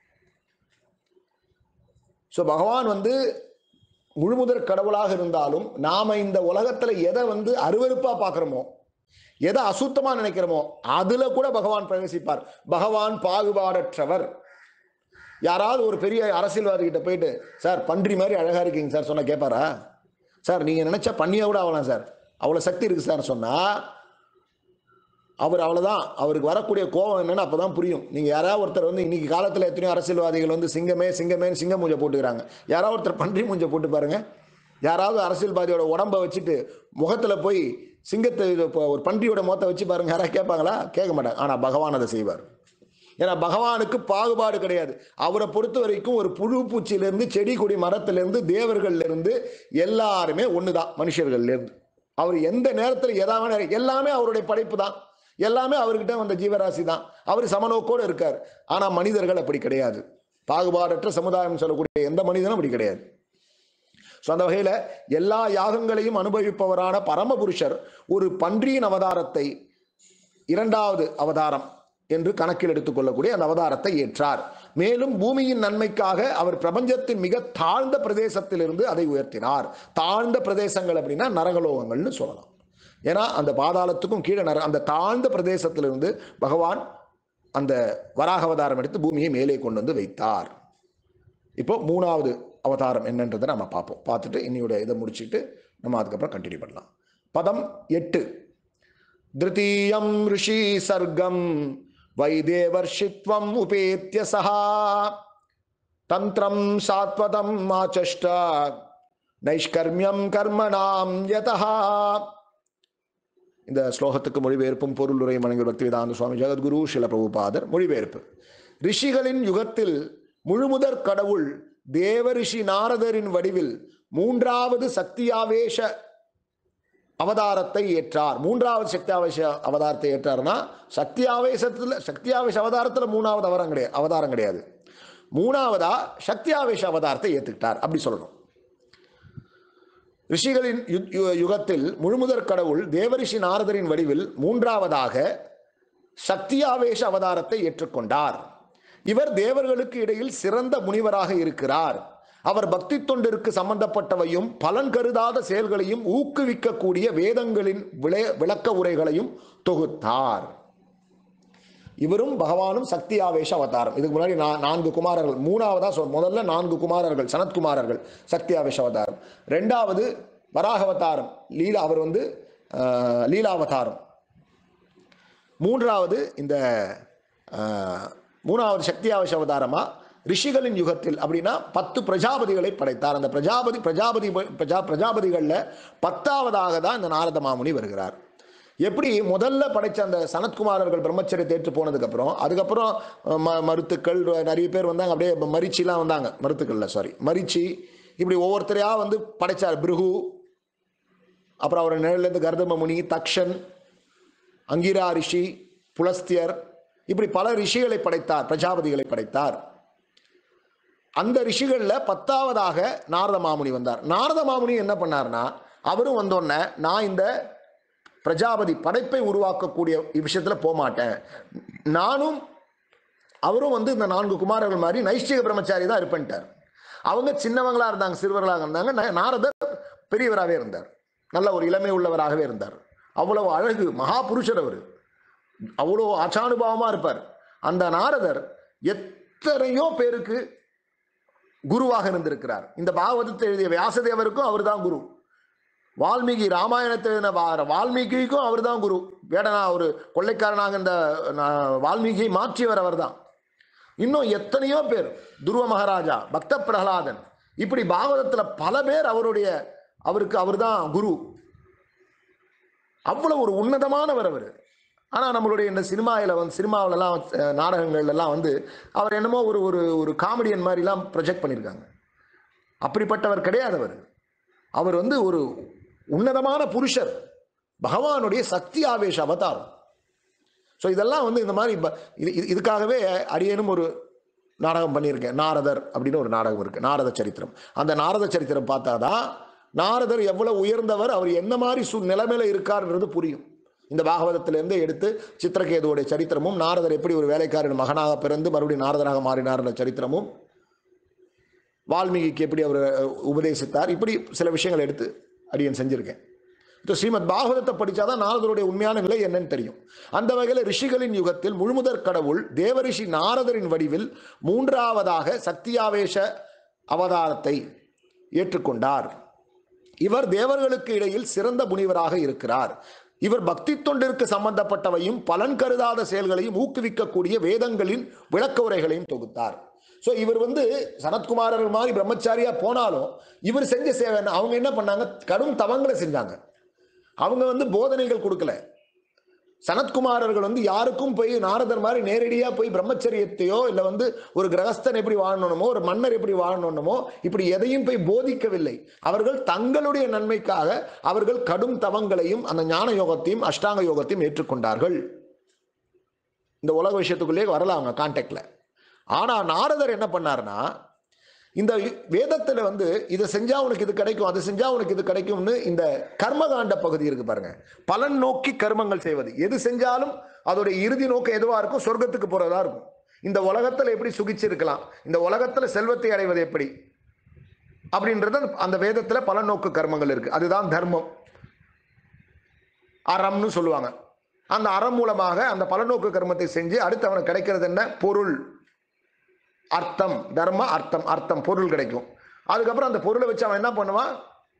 ஸோ பகவான் வந்து முழுமுதற் கடவுளாக இருந்தாலும் நாம இந்த உலகத்துல எதை வந்து அருவருப்பா பார்க்குறோமோ எதை அசுத்தமா நினைக்கிறோமோ அதுல கூட பகவான் பிரவேசிப்பார் பகவான் பாகுபாடற்றவர் யாராவது ஒரு பெரிய அரசியல்வாதி கிட்ட போயிட்டு சார் பன்றி மாதிரி அழகா இருக்கீங்க சார் சொன்னா கேட்பாரா சார் நீங்க நினைச்சா பண்ணியா கூட ஆகலாம் சார் அவ்வளவு சக்தி இருக்கு சார் சொன்னா அவர் அவ்வளவுதான் அவருக்கு வரக்கூடிய கோபம் என்னன்னு அப்பதான் புரியும் நீங்க யாராவது ஒருத்தர் வந்து இன்னைக்கு காலத்துல எத்தனையோ அரசியல்வாதிகள் வந்து சிங்கமே சிங்கமே சிங்க மூஞ்ச போட்டுக்கிறாங்க யாராவது ஒருத்தர் பன்றி மூஞ்ச போட்டு பாருங்க யாராவது அரசியல்வாதியோட உடம்ப வச்சுட்டு முகத்துல போய் சிங்கத்தை இது இப்போ ஒரு பன்றியோட முகத்தை வச்சு பாருங்க யாராவது கேட்பாங்களா கேட்க மாட்டாங்க ஆனா பகவான் அதை செய்வார் ஏன்னா பகவானுக்கு பாகுபாடு கிடையாது அவரை பொறுத்த வரைக்கும் ஒரு புழு பூச்சியிலிருந்து செடி கொடி மரத்திலிருந்து தேவர்கள்ல இருந்து எல்லாருமே ஒண்ணுதான் மனுஷர்கள்ல இருந்து அவர் எந்த நேரத்தில் எதாவது எல்லாமே அவருடைய படைப்பு தான் எல்லாமே அவர்கிட்ட வந்த ஜீவராசி தான் அவர் சமநோக்கோடு இருக்கார் ஆனா மனிதர்கள் அப்படி கிடையாது பாகுபாடற்ற சமுதாயம் சொல்லக்கூடிய எந்த மனிதனும் அப்படி கிடையாது ஸோ அந்த வகையில் எல்லா யாகங்களையும் அனுபவிப்பவரான பரமபுருஷர் ஒரு பன்றியின் அவதாரத்தை இரண்டாவது அவதாரம் என்று கணக்கில் எடுத்துக்கொள்ளக்கூடிய அந்த அவதாரத்தை ஏற்றார் மேலும் பூமியின் நன்மைக்காக அவர் பிரபஞ்சத்தின் மிக தாழ்ந்த பிரதேசத்திலிருந்து அதை உயர்த்தினார் தாழ்ந்த பிரதேசங்கள் அப்படின்னா நரகலோகங்கள்னு சொல்லலாம் ஏன்னா அந்த பாதாளத்துக்கும் கீழே நர அந்த தாழ்ந்த பிரதேசத்திலிருந்து பகவான் அந்த வராக அவதாரம் எடுத்து பூமியை மேலே கொண்டு வந்து வைத்தார் இப்போ மூணாவது அவதாரம் என்னன்றதை நம்ம பார்ப்போம் பார்த்துட்டு இன்னையோட இதை முடிச்சுட்டு நம்ம அதுக்கப்புறம் கண்டினியூ பண்ணலாம் பதம் எட்டு திருத்தீயம் ரிஷி சர்க்கம் வைதேவர்ஷித்வம் உபேத்திய சஹா தந்திரம் சாத்வதம் ஆச்சஷ்ட நைஷ்கர்மியம் கர்மணாம் யதஹா இந்த ஸ்லோகத்துக்கு மொழிபெயர்ப்பும் பொருளுரை மணங்கர் பக்தி வேதாந்த சுவாமி ஜெகத்குரு சில பிரபுபாதர் மொழிபெயர்ப்பு ரிஷிகளின் யுகத்தில் முழுமுதற் கடவுள் தேவரிஷி நாரதரின் வடிவில் மூன்றாவது சக்தியாவேஷ அவதாரத்தை ஏற்றார் மூன்றாவது சக்தியாவேச அவதாரத்தை ஏற்றார்னா சக்தியாவேசத்தில் சக்தியாவேச அவதாரத்தில் மூணாவது அவரம் கிடையாது அவதாரம் கிடையாது மூணாவதா சக்தியாவேச அவதாரத்தை ஏற்றுக்கிட்டார் அப்படி சொல்லணும் ரிஷிகளின் யு- யு- யுகத்தில் முழுமுதற் கடவுள் தேவரிஷி நாரதரின் வடிவில் மூன்றாவதாக சக்தியாவேச அவதாரத்தை ஏற்றுக்கொண்டார் இவர் தேவர்களுக்கு இடையில் சிறந்த முனிவராக இருக்கிறார் அவர் பக்தி தொண்டிற்கு சம்பந்தப்பட்டவையும் பலன் கருதாத செயல்களையும் ஊக்குவிக்கக்கூடிய வேதங்களின் விளை விளக்க உரைகளையும் தொகுத்தார் இவரும் பகவானும் சக்தி ஆவேச அவதாரம் இதுக்கு முன்னாடி நா- நான்கு குமாரர்கள் மூணாவதா சொல் முதல்ல நான்கு குமாரர்கள் சனத்குமாரர்கள் சக்தி ஆவேச அவதாரம் ரெண்டாவது வராக அவதாரம் லீலா அவர் வந்து ஆஹ், லீலாவதாரம் மூன்றாவது இந்த ஆஹ், மூணாவது சக்தி ஆவேச அவதாரமா ரிஷிகளின் யுகத்தில் அப்படின்னா பத்து பிரஜாபதிகளை படைத்தார் அந்த பிரஜாபதி பிரஜாபதி பிரஜா பிரஜாபதிகளில் பத்தாவதாக தான் இந்த நாரத மாமுனி வருகிறார் எப்படி முதல்ல படைச்ச அந்த சனத்குமாரர்கள் பிரம்மச்சரியத்தை ஏற்று போனதுக்கப்புறம் அதுக்கப்புறம் அஹ், ம மருத்துக்கள் நிறைய பேர் வந்தாங்க அப்படியே மரிச்சிலாம் வந்தாங்க மருத்துக்கள்ல சாரி மரிச்சி இப்படி ஒவ்வொருத்தரையா வந்து படைச்சார் பிருகு அப்புறம் அவர் நிழலேருந்து கர்தம முனி தக்ஷன் அங்கிரா ரிஷி புலஸ்தியர் இப்படி பல ரிஷிகளை படைத்தார் பிரஜாபதிகளை படைத்தார் அந்த ரிஷிகள்ல பத்தாவதாக நாரத மாமுனி வந்தார் நாரத மாமுனி என்ன பண்ணார்னா அவரும் வந்தோடனே நான் இந்த பிரஜாபதி படைப்பை உருவாக்கக்கூடிய விஷயத்துல போக மாட்டேன் நானும் அவரும் வந்து இந்த நான்கு குமாரர்கள் மாதிரி நைஷ்டிக பிரம்மச்சாரி தான் இருப்பேன்ட்டார் அவங்க சின்னவங்களா இருந்தாங்க சிறுவர்களாக இருந்தாங்க நா- நாரதர் பெரியவராகவே இருந்தார் நல்ல ஒரு இளமை உள்ளவராகவே இருந்தார் அவ்வளவு அழகு மகாபுருஷர் அவர் அவ்வளோ ஆச்சானுபாவமா இருப்பார் அந்த நாரதர் எத்தனையோ பேருக்கு குருவாக இருந்திருக்கிறார் இந்த பாகவதத்தை எழுதிய வியாசதேவருக்கும் அவர்தான் குரு வால்மீகி ராமாயணத்தை எழுதின வா- வால்மீகிக்கும் அவர்தான் குரு வேடனா ஒரு கொள்ளைக்காரனாக இந்த நான், வால்மீகியை மாற்றியவர் அவர்தான் இன்னும் எத்தனையோ பேர் துருவ மகாராஜா பக்த பிரகலாதன் இப்படி பாகவதத்துல பல பேர் அவருடைய அவருக்கு அவர்தான் குரு அவ்வளவு ஒரு உன்னதமானவர் அவர் ஆனா நம்மளுடைய இந்த சினிமாவில் வந்து சினிமாவிலலாம் அஹ், நாடகங்கள்ல எல்லாம் வந்து அவர் என்னமோ ஒரு ஒரு ஒரு காமெடியன் மாதிரிலாம் ப்ரொஜெக்ட் பண்ணியிருக்காங்க அப்படிப்பட்டவர் கிடையாது அவர் அவர் வந்து ஒரு உன்னதமான புருஷர் பகவானுடைய சக்தி ஆவேச அவதாரம் ஸோ இதெல்லாம் வந்து இந்த மாதிரி ப- இது இது- இதுக்காகவே அடியேனும் ஒரு நாடகம் பண்ணியிருக்கேன் நாரதர் அப்படின்னு ஒரு நாடகம் இருக்கு நாரத சரித்திரம் அந்த நாரத சரித்திரம் பார்த்தாதான் நாரதர் எவ்வளவு உயர்ந்தவர் அவர் என்ன மாதிரி சு நிலைமையில இருக்காருன்றது புரியும் இந்த பாகவதத்திலிருந்து எடுத்து சித்திரகேதுவோடைய சரித்திரமும் நாரதர் எப்படி ஒரு வேலைக்காரன் மகனாக பிறந்து மறுபடியும் நாரதராக மாறினார்ன்ற சரித்திரமும் வால்மீகிக்கு எப்படி அவர் அஹ், உபதேசித்தார் இப்படி சில விஷயங்களை எடுத்து அடியன் செஞ்சிருக்கேன் இப்போ ஸ்ரீமத் பாகவதத்தை படிச்சாதான் நாரதருடைய உண்மையான நிலை என்னன்னு தெரியும் அந்த வகையில் ரிஷிகளின் யுகத்தில் முழுமுதற் கடவுள் தேவரிஷி நாரதரின் வடிவில் மூன்றாவதாக சக்தியாவேச அவதாரத்தை ஏற்றுக்கொண்டார் இவர் தேவர்களுக்கு இடையில் சிறந்த முனிவராக இருக்கிறார் இவர் பக்தி தொண்டிற்கு சம்பந்தப்பட்டவையும் பலன் கருதாத செயல்களையும் ஊக்குவிக்கக்கூடிய வேதங்களின் விளக்க உரைகளையும் தொகுத்தார் ஸோ இவர் வந்து சனத்குமாரர்கள் மாதிரி பிரம்மச்சாரியா போனாலும் இவர் செஞ்ச சேவை என்ன? அவங்க என்ன பண்ணாங்க கடும் தவங்களை செஞ்சாங்க அவங்க வந்து போதனைகள் கொடுக்கல சனத்குமாரர்கள் வந்து யாருக்கும் போய் நாரதர் மாதிரி நேரடியாக போய் பிரம்மச்சரியத்தையோ இல்லை வந்து ஒரு கிரகஸ்தன் எப்படி வாழணுமோ ஒரு மன்னர் எப்படி வாழணுமோ இப்படி எதையும் போய் போதிக்கவில்லை அவர்கள் தங்களுடைய நன்மைக்காக அவர்கள் கடும் தவங்களையும் அந்த ஞான யோகத்தையும் அஷ்டாங்க யோகத்தையும் ஏற்றுக்கொண்டார்கள் இந்த உலக விஷயத்துக்குள்ளேயே வரல அவங்க கான்டாக்ட்ல ஆனா நாரதர் என்ன பண்ணாருன்னா இந்த வேதத்துல வந்து இதை செஞ்சா உனக்கு இது கிடைக்கும் அது செஞ்சா உனக்கு இது கிடைக்கும்னு இந்த கர்மகாண்ட பகுதி இருக்கு பாருங்க பலன் நோக்கி கர்மங்கள் செய்வது எது செஞ்சாலும் அதோட இறுதி நோக்கம் எதுவா இருக்கும் சொர்க்கத்துக்கு போறதா இருக்கும் இந்த உலகத்துல எப்படி சுகிச்சிருக்கலாம் இந்த உலகத்துல செல்வத்தை அடைவது எப்படி அப்படின்றது அந்த- அந்த வேதத்துல பலன் நோக்கு கர்மங்கள் இருக்கு அதுதான் தர்மம் அறம்னு சொல்லுவாங்க அந்த அறம் மூலமாக அந்த பலநோக்கு கர்மத்தை செஞ்சு அடுத்து அவனுக்கு கிடைக்கிறது என்ன பொருள் அர்த்தம் தர்ம அர்த்தம் அர்த்தம் பொருள் கிடைக்கும் அதுக்கப்புறம் அந்த பொருளை வச்சு அவன் என்ன பண்ணுவான்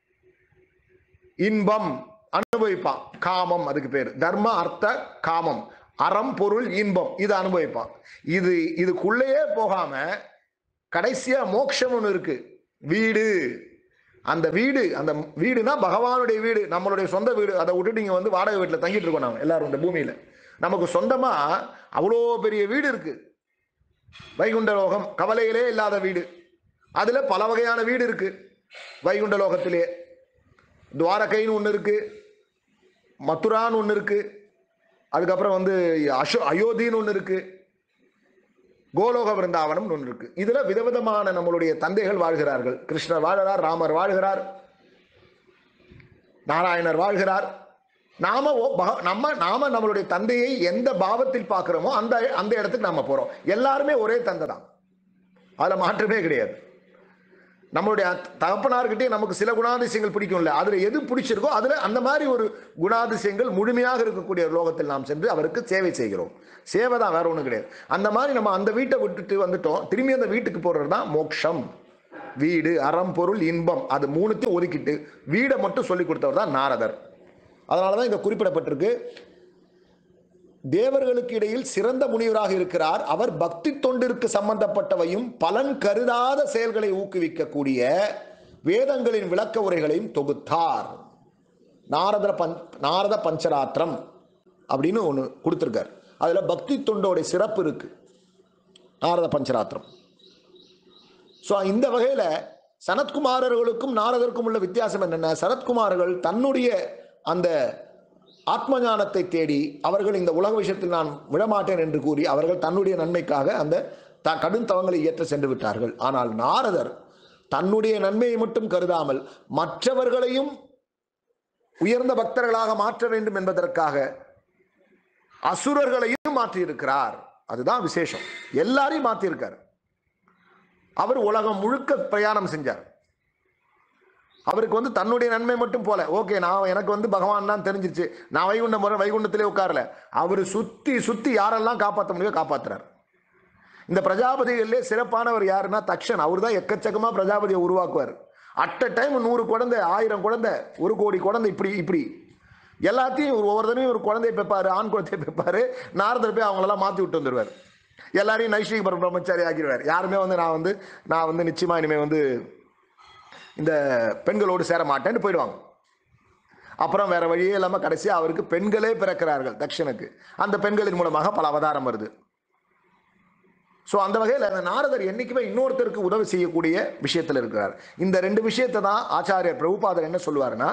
இன்பம் அனுபவிப்பான் காமம் அதுக்கு பேர் தர்ம அர்த்த காமம் அறம் பொருள் இன்பம் இது அனுபவிப்பான் இது இதுக்குள்ளேயே போகாம கடைசியா மோட்சம் ஒன்று இருக்கு வீடு அந்த வீடு அந்த வீடுனா பகவானுடைய வீடு நம்மளுடைய சொந்த வீடு அதை விட்டுட்டு இங்க வந்து வாடகை வீட்டில் தங்கிட்டு இருக்கோம் நாம எல்லாரும் இந்த பூமியில நமக்கு சொந்தமா அவ்வளோ பெரிய வீடு இருக்கு வைகுண்ட லோகம் கவலையிலே இல்லாத வீடு அதுல பல வகையான வீடு இருக்கு வைகுண்ட லோகத்திலே துவாரகைன்னு ஒன்று இருக்கு மதுரான்னு ஒன்று இருக்கு அதுக்கப்புறம் வந்து அசோ அயோத்தின்னு ஒன்று இருக்கு கோலோக விருந்தாவனம் ஒன்று இருக்கு இதுல விதவிதமான நம்மளுடைய தந்தைகள் வாழ்கிறார்கள் கிருஷ்ணர் வாழ்கிறார் ராமர் வாழ்கிறார் நாராயணர் வாழ்கிறார் நாம ஓ- பக- நம்ம நாம நம்மளுடைய தந்தையை எந்த பாவத்தில் பார்க்கிறோமோ அந்த அந்த இடத்துக்கு நாம போறோம் எல்லாருமே ஒரே தந்தை தான் அதுல மாற்றமே கிடையாது நம்மளுடைய அத்- தகப்பனார்கிட்டே நமக்கு சில குணாதிசயங்கள் பிடிக்கும்ல அதுல எது பிடிச்சிருக்கோ அதுல அந்த மாதிரி ஒரு குணாதிசயங்கள் முழுமையாக இருக்கக்கூடிய ஒரு லோகத்தில் நாம் சென்று அவருக்கு சேவை செய்கிறோம் சேவை தான் வேற ஒண்ணும் கிடையாது அந்த மாதிரி நம்ம அந்த வீட்டை விட்டுட்டு வந்துட்டோம் திரும்பி அந்த வீட்டுக்கு போறது தான் மோட்சம் வீடு அறம் பொருள் இன்பம் அது மூணுத்தையும் ஒதுக்கிட்டு வீடை மட்டும் சொல்லி கொடுத்தவர் தான் நாரதர் அதனால தான் இங்க குறிப்பிடப்பட்டிருக்கு தேவர்களுக்கு இடையில் சிறந்த முனிவராக இருக்கிறார் அவர் பக்தி தொண்டிற்கு சம்பந்தப்பட்டவையும் பலன் கருதாத செயல்களை ஊக்குவிக்கக்கூடிய வேதங்களின் விளக்க உரைகளையும் தொகுத்தார் நாரத பஞ் நாரத பஞ்சராத்திரம் அப்படின்னு ஒன்று கொடுத்துருக்கார் அதில் பக்தி தொண்டோடைய சிறப்பு இருக்கு நாரத பஞ்சராத்திரம் ஸோ இந்த வகையில் சனத்குமாரர்களுக்கும் நாரதருக்கும் உள்ள வித்தியாசம் என்னென்ன சனத்குமார்கள் தன்னுடைய அந்த ஆத்ம ஞானத்தை தேடி அவர்கள் இந்த உலக விஷயத்தில் நான் விடமாட்டேன் என்று கூறி அவர்கள் தன்னுடைய நன்மைக்காக அந்த த கடும் தவங்களை இயற்ற சென்று விட்டார்கள் ஆனால் நாரதர் தன்னுடைய நன்மையை மட்டும் கருதாமல் மற்றவர்களையும் உயர்ந்த பக்தர்களாக மாற்ற வேண்டும் என்பதற்காக அசுரர்களையும் மாற்றியிருக்கிறார் அதுதான் விசேஷம் எல்லாரையும் மாற்றியிருக்கார் அவர் உலகம் முழுக்க பிரயாணம் செஞ்சார் அவருக்கு வந்து தன்னுடைய நன்மை மட்டும் போல ஓகே நான் எனக்கு வந்து பகவான் தான் தெரிஞ்சிருச்சு நான் வைகுண்டம் போறேன் வைகுண்டத்திலே உட்காரல அவர் சுத்தி சுத்தி யாரெல்லாம் காப்பாற்ற முடியும் காப்பாத்துறார் இந்த பிரஜாபதிகளிலே சிறப்பானவர் யாருன்னா தக்ஷன் அவர் தான் எக்கச்சக்கமா பிரஜாபதியை உருவாக்குவார் அட் அ டைம் நூறு குழந்தை ஆயிரம் குழந்தை ஒரு கோடி குழந்தை இப்படி இப்படி எல்லாத்தையும் ஒரு ஒவ்வொரு தடவையும் ஒரு குழந்தையை பெப்பாரு ஆண் குழந்தையை பெப்பாரு நாரதர் போய் அவங்களெல்லாம் மாற்றி விட்டு வந்துடுவார் எல்லாரையும் நைஷ்டிக பிரம்மச்சாரி ஆக்கிடுவார் யாருமே வந்து நான் வந்து நான் வந்து நிச்சயமா இனிமே வந்து இந்த பெண்களோடு சேர மாட்டேன்னு போயிடுவாங்க அப்புறம் வேற வழியே இல்லாமல் கடைசியாக அவருக்கு பெண்களே பிறக்கிறார்கள் தக்ஷனுக்கு அந்த பெண்களின் மூலமாக பல அவதாரம் வருது ஸோ அந்த வகையில் அந்த நாரதர் என்னைக்குமே இன்னொருத்தருக்கு உதவி செய்யக்கூடிய விஷயத்தில் இருக்கிறார் இந்த ரெண்டு விஷயத்தை தான் ஆச்சாரியர் பிரபுபாதர் என்ன சொல்லுவாருன்னா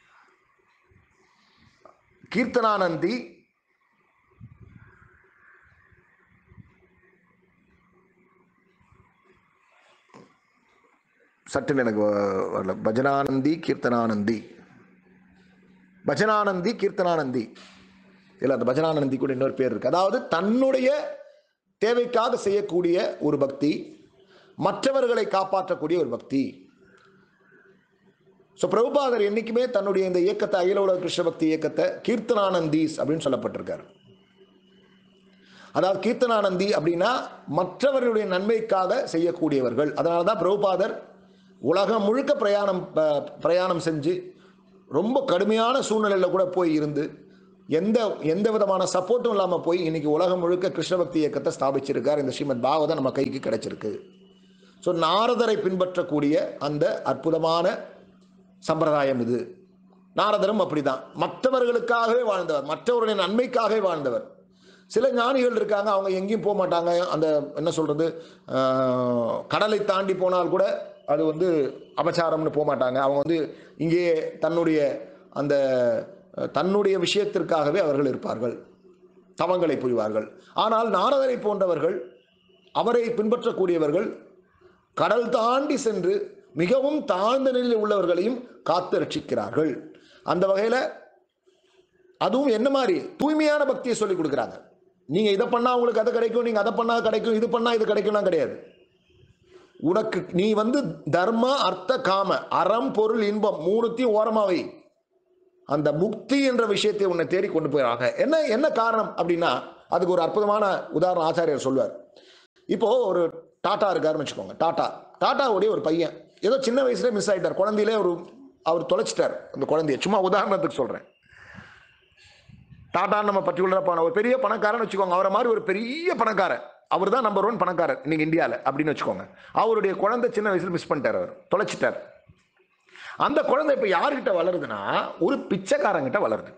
கீர்த்தனானந்தி சட்டுன்னு எனக்கு வ- வரல பஜனானந்தி கீர்த்தனானந்தி பஜனானந்தி கீர்த்தனானந்தி இல்லை அந்த பஜனானந்தி கூட இன்னொரு பேர் இருக்கு அதாவது தன்னுடைய தேவைக்காக செய்யக்கூடிய ஒரு பக்தி மற்றவர்களை காப்பாற்றக்கூடிய ஒரு பக்தி ஸோ பிரபுபாதர் என்னைக்குமே தன்னுடைய இந்த இயக்கத்தை அகில உலக கிருஷ்ண பக்தி இயக்கத்தை கீர்த்தனானந்தீஸ் அப்படின்னு சொல்லப்பட்டிருக்காரு அதாவது கீர்த்தனானந்தி அப்படின்னா மற்றவர்களுடைய நன்மைக்காக செய்யக்கூடியவர்கள் அதனால தான் பிரபுபாதர் உலகம் முழுக்க பிரயாணம் ப- பிரயாணம் செஞ்சு ரொம்ப கடுமையான சூழ்நிலையில் கூட போய் இருந்து எந்த எந்த விதமான சப்போர்ட்டும் இல்லாமல் போய் இன்னைக்கு உலகம் முழுக்க கிருஷ்ண பக்தி இயக்கத்தை ஸ்தாபிச்சிருக்கார் இந்த ஸ்ரீமத் பாகவதம் நம்ம கைக்கு கிடைச்சிருக்கு ஸோ நாரதரை பின்பற்றக்கூடிய அந்த அற்புதமான சம்பிரதாயம் இது நாரதரும் அப்படிதான் மற்றவர்களுக்காகவே வாழ்ந்தவர் மற்றவருடைய நன்மைக்காகவே வாழ்ந்தவர் சில ஞானிகள் இருக்காங்க அவங்க எங்கேயும் போக மாட்டாங்க அந்த என்ன சொல்றது ஆஹ், கடலை தாண்டி போனால் கூட அது வந்து அபச்சாரம்னு போக மாட்டாங்க அவங்க வந்து இங்கேயே தன்னுடைய அந்த அஹ், தன்னுடைய விஷயத்திற்காகவே அவர்கள் இருப்பார்கள் தவங்களை புரிவார்கள் ஆனால் நாரதரை போன்றவர்கள் அவரை பின்பற்றக்கூடியவர்கள் கடல் தாண்டி சென்று மிகவும் தாழ்ந்த நிலையில் உள்ளவர்களையும் காத்து ரட்சிக்கிறார்கள் அந்த வகையில் அதுவும் என்ன மாதிரி தூய்மையான பக்தியை சொல்லி கொடுக்குறாங்க நீங்க இதை பண்ணா உங்களுக்கு அது கிடைக்கும் நீங்க அதை பண்ணா கிடைக்கும் இது பண்ணா இது கிடைக்கும்லாம் கிடையாது உனக்கு நீ வந்து தர்ம அர்த்த காம அறம் பொருள் இன்பம் மூணுத்தையும் ஓரமா வை அந்த முக்தி என்ற விஷயத்தை உன்னை தேடி கொண்டு போயிறாங்க என்ன என்ன காரணம் அப்படின்னா அதுக்கு ஒரு அற்புதமான உதாரணம் ஆச்சாரியர் சொல்வார் இப்போ ஒரு டாட்டா இருக்காருன்னு வச்சுக்கோங்க டாட்டா டாட்டாவுடைய ஒரு பையன் ஏதோ சின்ன வயசுல மிஸ் ஆயிட்டார் குழந்தையிலே ஒரு அவர் தொலைச்சிட்டார் அந்த குழந்தைய சும்மா உதாரணத்துக்கு சொல்றேன் டாடா நம்ம பர்டிகுலராக பணம் ஒரு பெரிய பணக்காரன் வச்சுக்கோங்க அவரை மாதிரி ஒரு பெரிய பணக்காரன் அவர் தான் நம்பர் ஒன் பணக்காரர் இன்னைக்கு இந்தியாவில் அப்படின்னு வச்சுக்கோங்க அவருடைய குழந்தை சின்ன வயசுல மிஸ் பண்ணிட்டார் அவர் தொலைச்சிட்டார் அந்த குழந்தை இப்போ யார்கிட்ட வளருதுன்னா ஒரு பிச்சைக்காரங்கிட்ட வளருது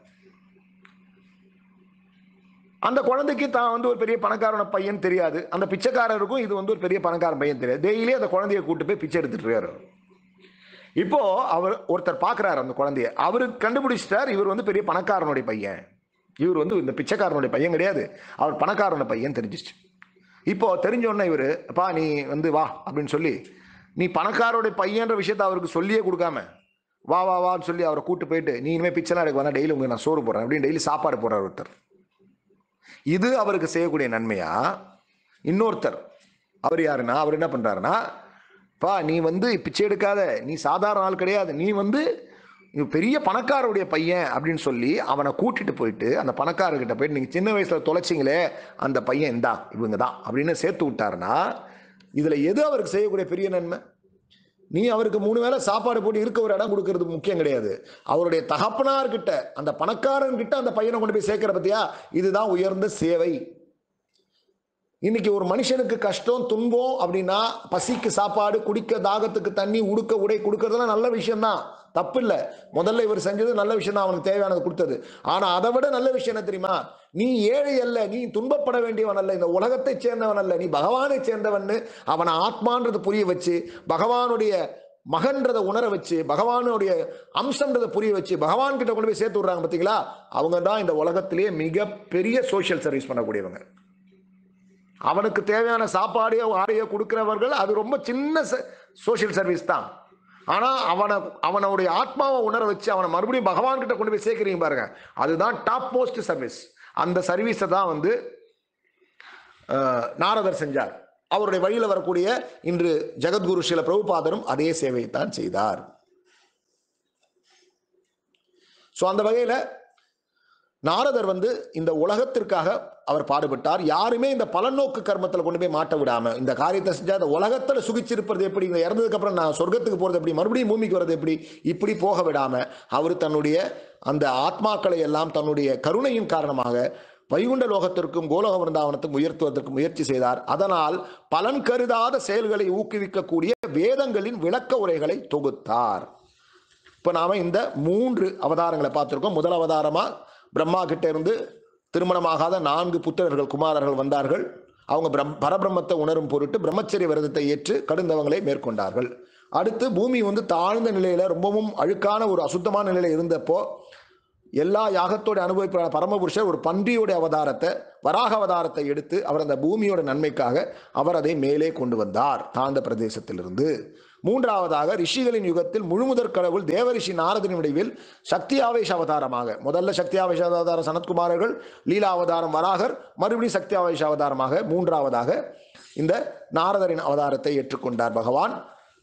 அந்த குழந்தைக்கு தான் வந்து ஒரு பெரிய பணக்காரன பையன் தெரியாது அந்த பிச்சைக்காரருக்கும் இது வந்து ஒரு பெரிய பணக்காரன் பையன் தெரியாது டெய்லி அந்த குழந்தைய கூட்டு போய் பிச்சை எடுத்துட்டு இருக்காரு அவர். இப்போ அவர் ஒருத்தர் பார்க்குறாரு அந்த குழந்தைய அவரு கண்டுபிடிச்சிட்டார் இவர் வந்து பெரிய பணக்காரனுடைய பையன் இவர் வந்து இந்த பிச்சைக்காரனுடைய பையன் கிடையாது அவர் பணக்காரனுடைய பையன் தெரிஞ்சிச்சு இப்போ தெரிஞ்ச உடனே இவர் அப்பா நீ வந்து வா அப்படின்னு சொல்லி நீ பணக்காரோடைய பையன்ற விஷயத்த அவருக்கு சொல்லியே கொடுக்காம வா வா வான்னு சொல்லி அவரை கூட்டு போயிட்டு நீ இனிமேல் பிச்சைலாம் எடுக்க வேணா டெய்லி உங்களுக்கு நான் சோறு போடுறேன் அப்படின்னு டெய்லி சாப்பாடு போடுறார் ஒருத்தர் இது அவருக்கு செய்யக்கூடிய நன்மையா இன்னொருத்தர் அவர் யாருன்னா அவர் என்ன பண்றாருன்னா பா நீ வந்து பிச்சை எடுக்காத நீ சாதாரண ஆள் கிடையாது நீ வந்து நீ பெரிய பணக்காரருடைய பையன் அப்படின்னு சொல்லி அவனை கூட்டிட்டு போயிட்டு அந்த பணக்காரர்கிட்ட போயிட்டு நீங்க சின்ன வயசுல தொலைச்சிங்களே அந்த பையன் இந்தா இவங்க தான் அப்படின்னு சேர்த்து விட்டாருன்னா இதுல எது அவருக்கு செய்யக்கூடிய பெரிய நன்மை நீ அவருக்கு மூணு வேளை சாப்பாடு போட்டு இருக்க ஒரு இடம் கொடுக்கறது முக்கியம் கிடையாது அவருடைய தகப்பனார்கிட்ட அந்த பணக்காரன் கிட்ட அந்த பையனை கொண்டு போய் சேர்க்கிற பத்தியா இதுதான் உயர்ந்த சேவை இன்னைக்கு ஒரு மனுஷனுக்கு கஷ்டம் துன்பம் அப்படின்னா பசிக்கு சாப்பாடு குடிக்க தாகத்துக்கு தண்ணி உடுக்க உடை கொடுக்கறதெல்லாம் நல்ல விஷயம்தான் தப்பு இல்லை முதல்ல இவர் செஞ்சது நல்ல விஷயம் தான் அவனுக்கு தேவையானது கொடுத்தது ஆனா அதை விட நல்ல விஷயம் என்ன தெரியுமா நீ ஏழை அல்ல நீ துன்பப்பட வேண்டியவன் அல்ல இந்த உலகத்தை சேர்ந்தவன் அல்ல நீ பகவானை சேர்ந்தவன் அவனை ஆத்மான்றது புரிய வச்சு பகவானுடைய மகன்றதை உணர வச்சு பகவானுடைய அம்சம்ன்றதை புரிய வச்சு பகவான் கிட்ட கொண்டு போய் சேர்த்து விடுறாங்க பார்த்தீங்களா அவங்க தான் இந்த உலகத்திலேயே மிகப்பெரிய சோஷியல் சர்வீஸ் பண்ணக்கூடியவங்க அவனுக்கு தேவையான சாப்பாடையோ ஆடையோ கொடுக்கிறவர்கள் அது ரொம்ப சின்ன சோஷியல் சர்வீஸ் தான் ஆனா அவனை அவனுடைய ஆத்மாவை உணர வச்சு அவனை மறுபடியும் பகவான் கிட்ட கொண்டு போய் சேர்க்கிறீங்க பாருங்க அதுதான் டாப் மோஸ்ட் சர்வீஸ் அந்த சர்வீஸை தான் வந்து அஹ், நாரதர் செஞ்சார் அவருடைய வழியில வரக்கூடிய இன்று ஜெகத்குரு ஸ்ரீல பிரபுபாதரும் அதே சேவையை தான் செய்தார் ஸோ அந்த வகையில நாரதர் வந்து இந்த உலகத்திற்காக அவர் பாடுபட்டார் யாருமே இந்த பலநோக்கு கர்மத்தில் கொண்டு போய் மாட்ட விடாம இந்த காரியத்தை செஞ்சா இந்த உலகத்துல சுகிச்சிருப்பது எப்படி இந்த இறந்ததுக்கு அப்புறம் நான் சொர்க்கத்துக்கு போறது எப்படி மறுபடியும் பூமிக்கு வர்றது எப்படி இப்படி போக விடாம அவர் தன்னுடைய அந்த ஆத்மாக்களை எல்லாம் தன்னுடைய கருணையின் காரணமாக வைகுண்ட லோகத்திற்கும் கோலோக விருந்தாவனத்துக்கும் உயர்த்துவதற்கு முயற்சி செய்தார் அதனால் பலன் கருதாத செயல்களை ஊக்குவிக்கக்கூடிய வேதங்களின் விளக்க உரைகளை தொகுத்தார் இப்போ நாம இந்த மூன்று அவதாரங்களை பார்த்துருக்கோம் முதல் அவதாரமா பிரம்மா கிட்ட இருந்து திருமணமாகாத நான்கு புத்திரர்கள் குமாரர்கள் வந்தார்கள் அவங்க பிரம் பரபிரம்மத்தை உணரும் பொருட்டு பிரம்மச்சரிய விரதத்தை ஏற்று கடுந்தவங்களை மேற்கொண்டார்கள் அடுத்து பூமி வந்து தாழ்ந்த நிலையில ரொம்பவும் அழுக்கான ஒரு அசுத்தமான நிலையில இருந்தப்போ எல்லா யாகத்தோட அனுபவிப்பான பரமபுருஷர் ஒரு பன்றியோட அவதாரத்தை வராக அவதாரத்தை எடுத்து அவர் அந்த பூமியோட நன்மைக்காக அவர் அதை மேலே கொண்டு வந்தார் தாழ்ந்த பிரதேசத்திலிருந்து மூன்றாவதாக ரிஷிகளின் யுகத்தில் முழுமுதற் கடவுள் தேவரிஷி நாரதன் விடைவில் சக்தி ஆவேஷ அவதாரமாக முதல்ல சக்தி ஆவேஷ அவதாரம் சனத்குமாரர்கள் லீலா அவதாரம் வராகர் மறுபடியும் சக்தி ஆவேஷ அவதாரமாக மூன்றாவதாக இந்த நாரதரின் அவதாரத்தை ஏற்றுக்கொண்டார் பகவான்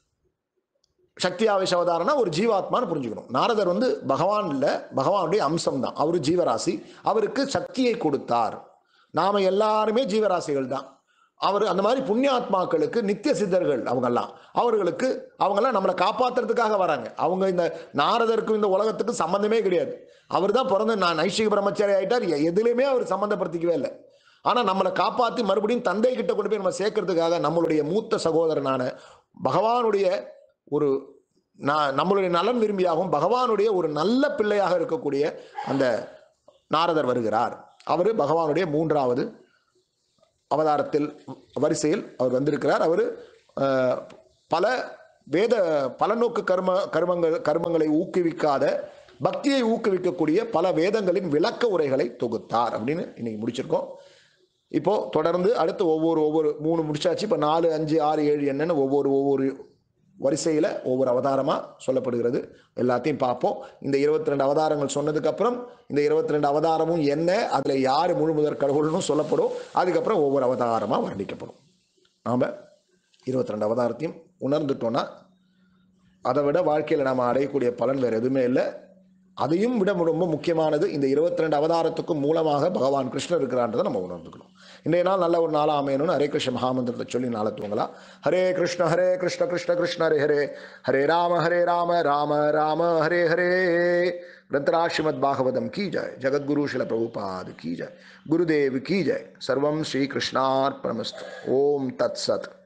சக்தி ஆவேஷ அவதாரம்னா ஒரு ஜீவாத்மான்னு புரிஞ்சுக்கணும் நாரதர் வந்து பகவான் இல்ல பகவானுடைய அம்சம் தான் அவர் ஜீவராசி அவருக்கு சக்தியை கொடுத்தார் நாம எல்லாருமே ஜீவராசிகள் தான் அவர் அந்த மாதிரி புண்ணியாத்மாக்களுக்கு நித்திய சித்தர்கள் அவங்கெல்லாம் அவர்களுக்கு அவங்கெல்லாம் நம்மளை காப்பாத்துறதுக்காக வராங்க அவங்க இந்த நாரதருக்கும் இந்த உலகத்துக்கும் சம்பந்தமே கிடையாது அவர் தான் பிறந்த நான் நைஷிக பிரம்மச்சாரி ஆயிட்டார் எ- எதுலையுமே அவர் சம்மந்தப்படுத்திக்கவே இல்லை ஆனா நம்மளை காப்பாத்தி மறுபடியும் தந்தை கிட்ட கொண்டு போய் நம்ம சேர்க்கறதுக்காக நம்மளுடைய மூத்த சகோதரனான பகவானுடைய ஒரு நா- நம்மளுடைய நலன் விரும்பியாகவும் பகவானுடைய ஒரு நல்ல பிள்ளையாக இருக்கக்கூடிய அந்த நாரதர் வருகிறார் அவர் பகவானுடைய மூன்றாவது அவதாரத்தில் வரிசையில் அவர் வந்திருக்கிறார் அவர் பல வேத பலநோக்கு கர்ம கர்மங்கள் கர்மங்களை ஊக்குவிக்காத பக்தியை ஊக்குவிக்கக்கூடிய பல வேதங்களின் விளக்க உரைகளை தொகுத்தார் அப்படின்னு இன்னைக்கு முடிச்சிருக்கோம் இப்போ தொடர்ந்து அடுத்து ஒவ்வொரு ஒவ்வொரு மூணு முடிச்சாச்சு இப்போ நாலு அஞ்சு ஆறு ஏழு என்னன்னு ஒவ்வொரு ஒவ்வொரு வரிசையில் ஒவ்வொரு அவதாரமாக சொல்லப்படுகிறது எல்லாத்தையும் பார்ப்போம் இந்த இருபத்தி ரெண்டு அவதாரங்கள் சொன்னதுக்கு அப்புறம் இந்த இருபத்தி ரெண்டு அவதாரமும் என்ன அதில் யார் முழு முதற் கடவுள்னு சொல்லப்படும் அதுக்கப்புறம் ஒவ்வொரு அவதாரமாக வர்ணிக்கப்படும் நாம் இருபத்தி ரெண்டு அவதாரத்தையும் உணர்ந்துட்டோன்னா அதை விட வாழ்க்கையில் நாம் அடையக்கூடிய பலன் வேறு எதுவுமே இல்லை அதையும் விட ரொம்ப முக்கியமானது இந்த இருபத்தி ரெண்டு அவதாரத்துக்கும் மூலமாக பகவான் கிருஷ்ணர் இருக்கிறான்றதை நம்ம உணர்ந்துக்கணும் இன்றைய நாள் நல்ல ஒரு நாளாக அமையணும்னு ஹரே கிருஷ்ண மகாமந்திரத்தை சொல்லி நாளை தூங்கலாம் ஹரே கிருஷ்ண ஹரே கிருஷ்ண கிருஷ்ண கிருஷ்ண ஹரே ஹரே ஹரே ராம ஹரே ராம ராம ராம ஹரே ஹரே ग्रंथराज श्रीमद भागवतम की जय जगत गुरु शिल प्रभुपाद की जय गुरुदेव की जय सर्वम श्री कृष्णार्पणमस्तु ओम तत्सत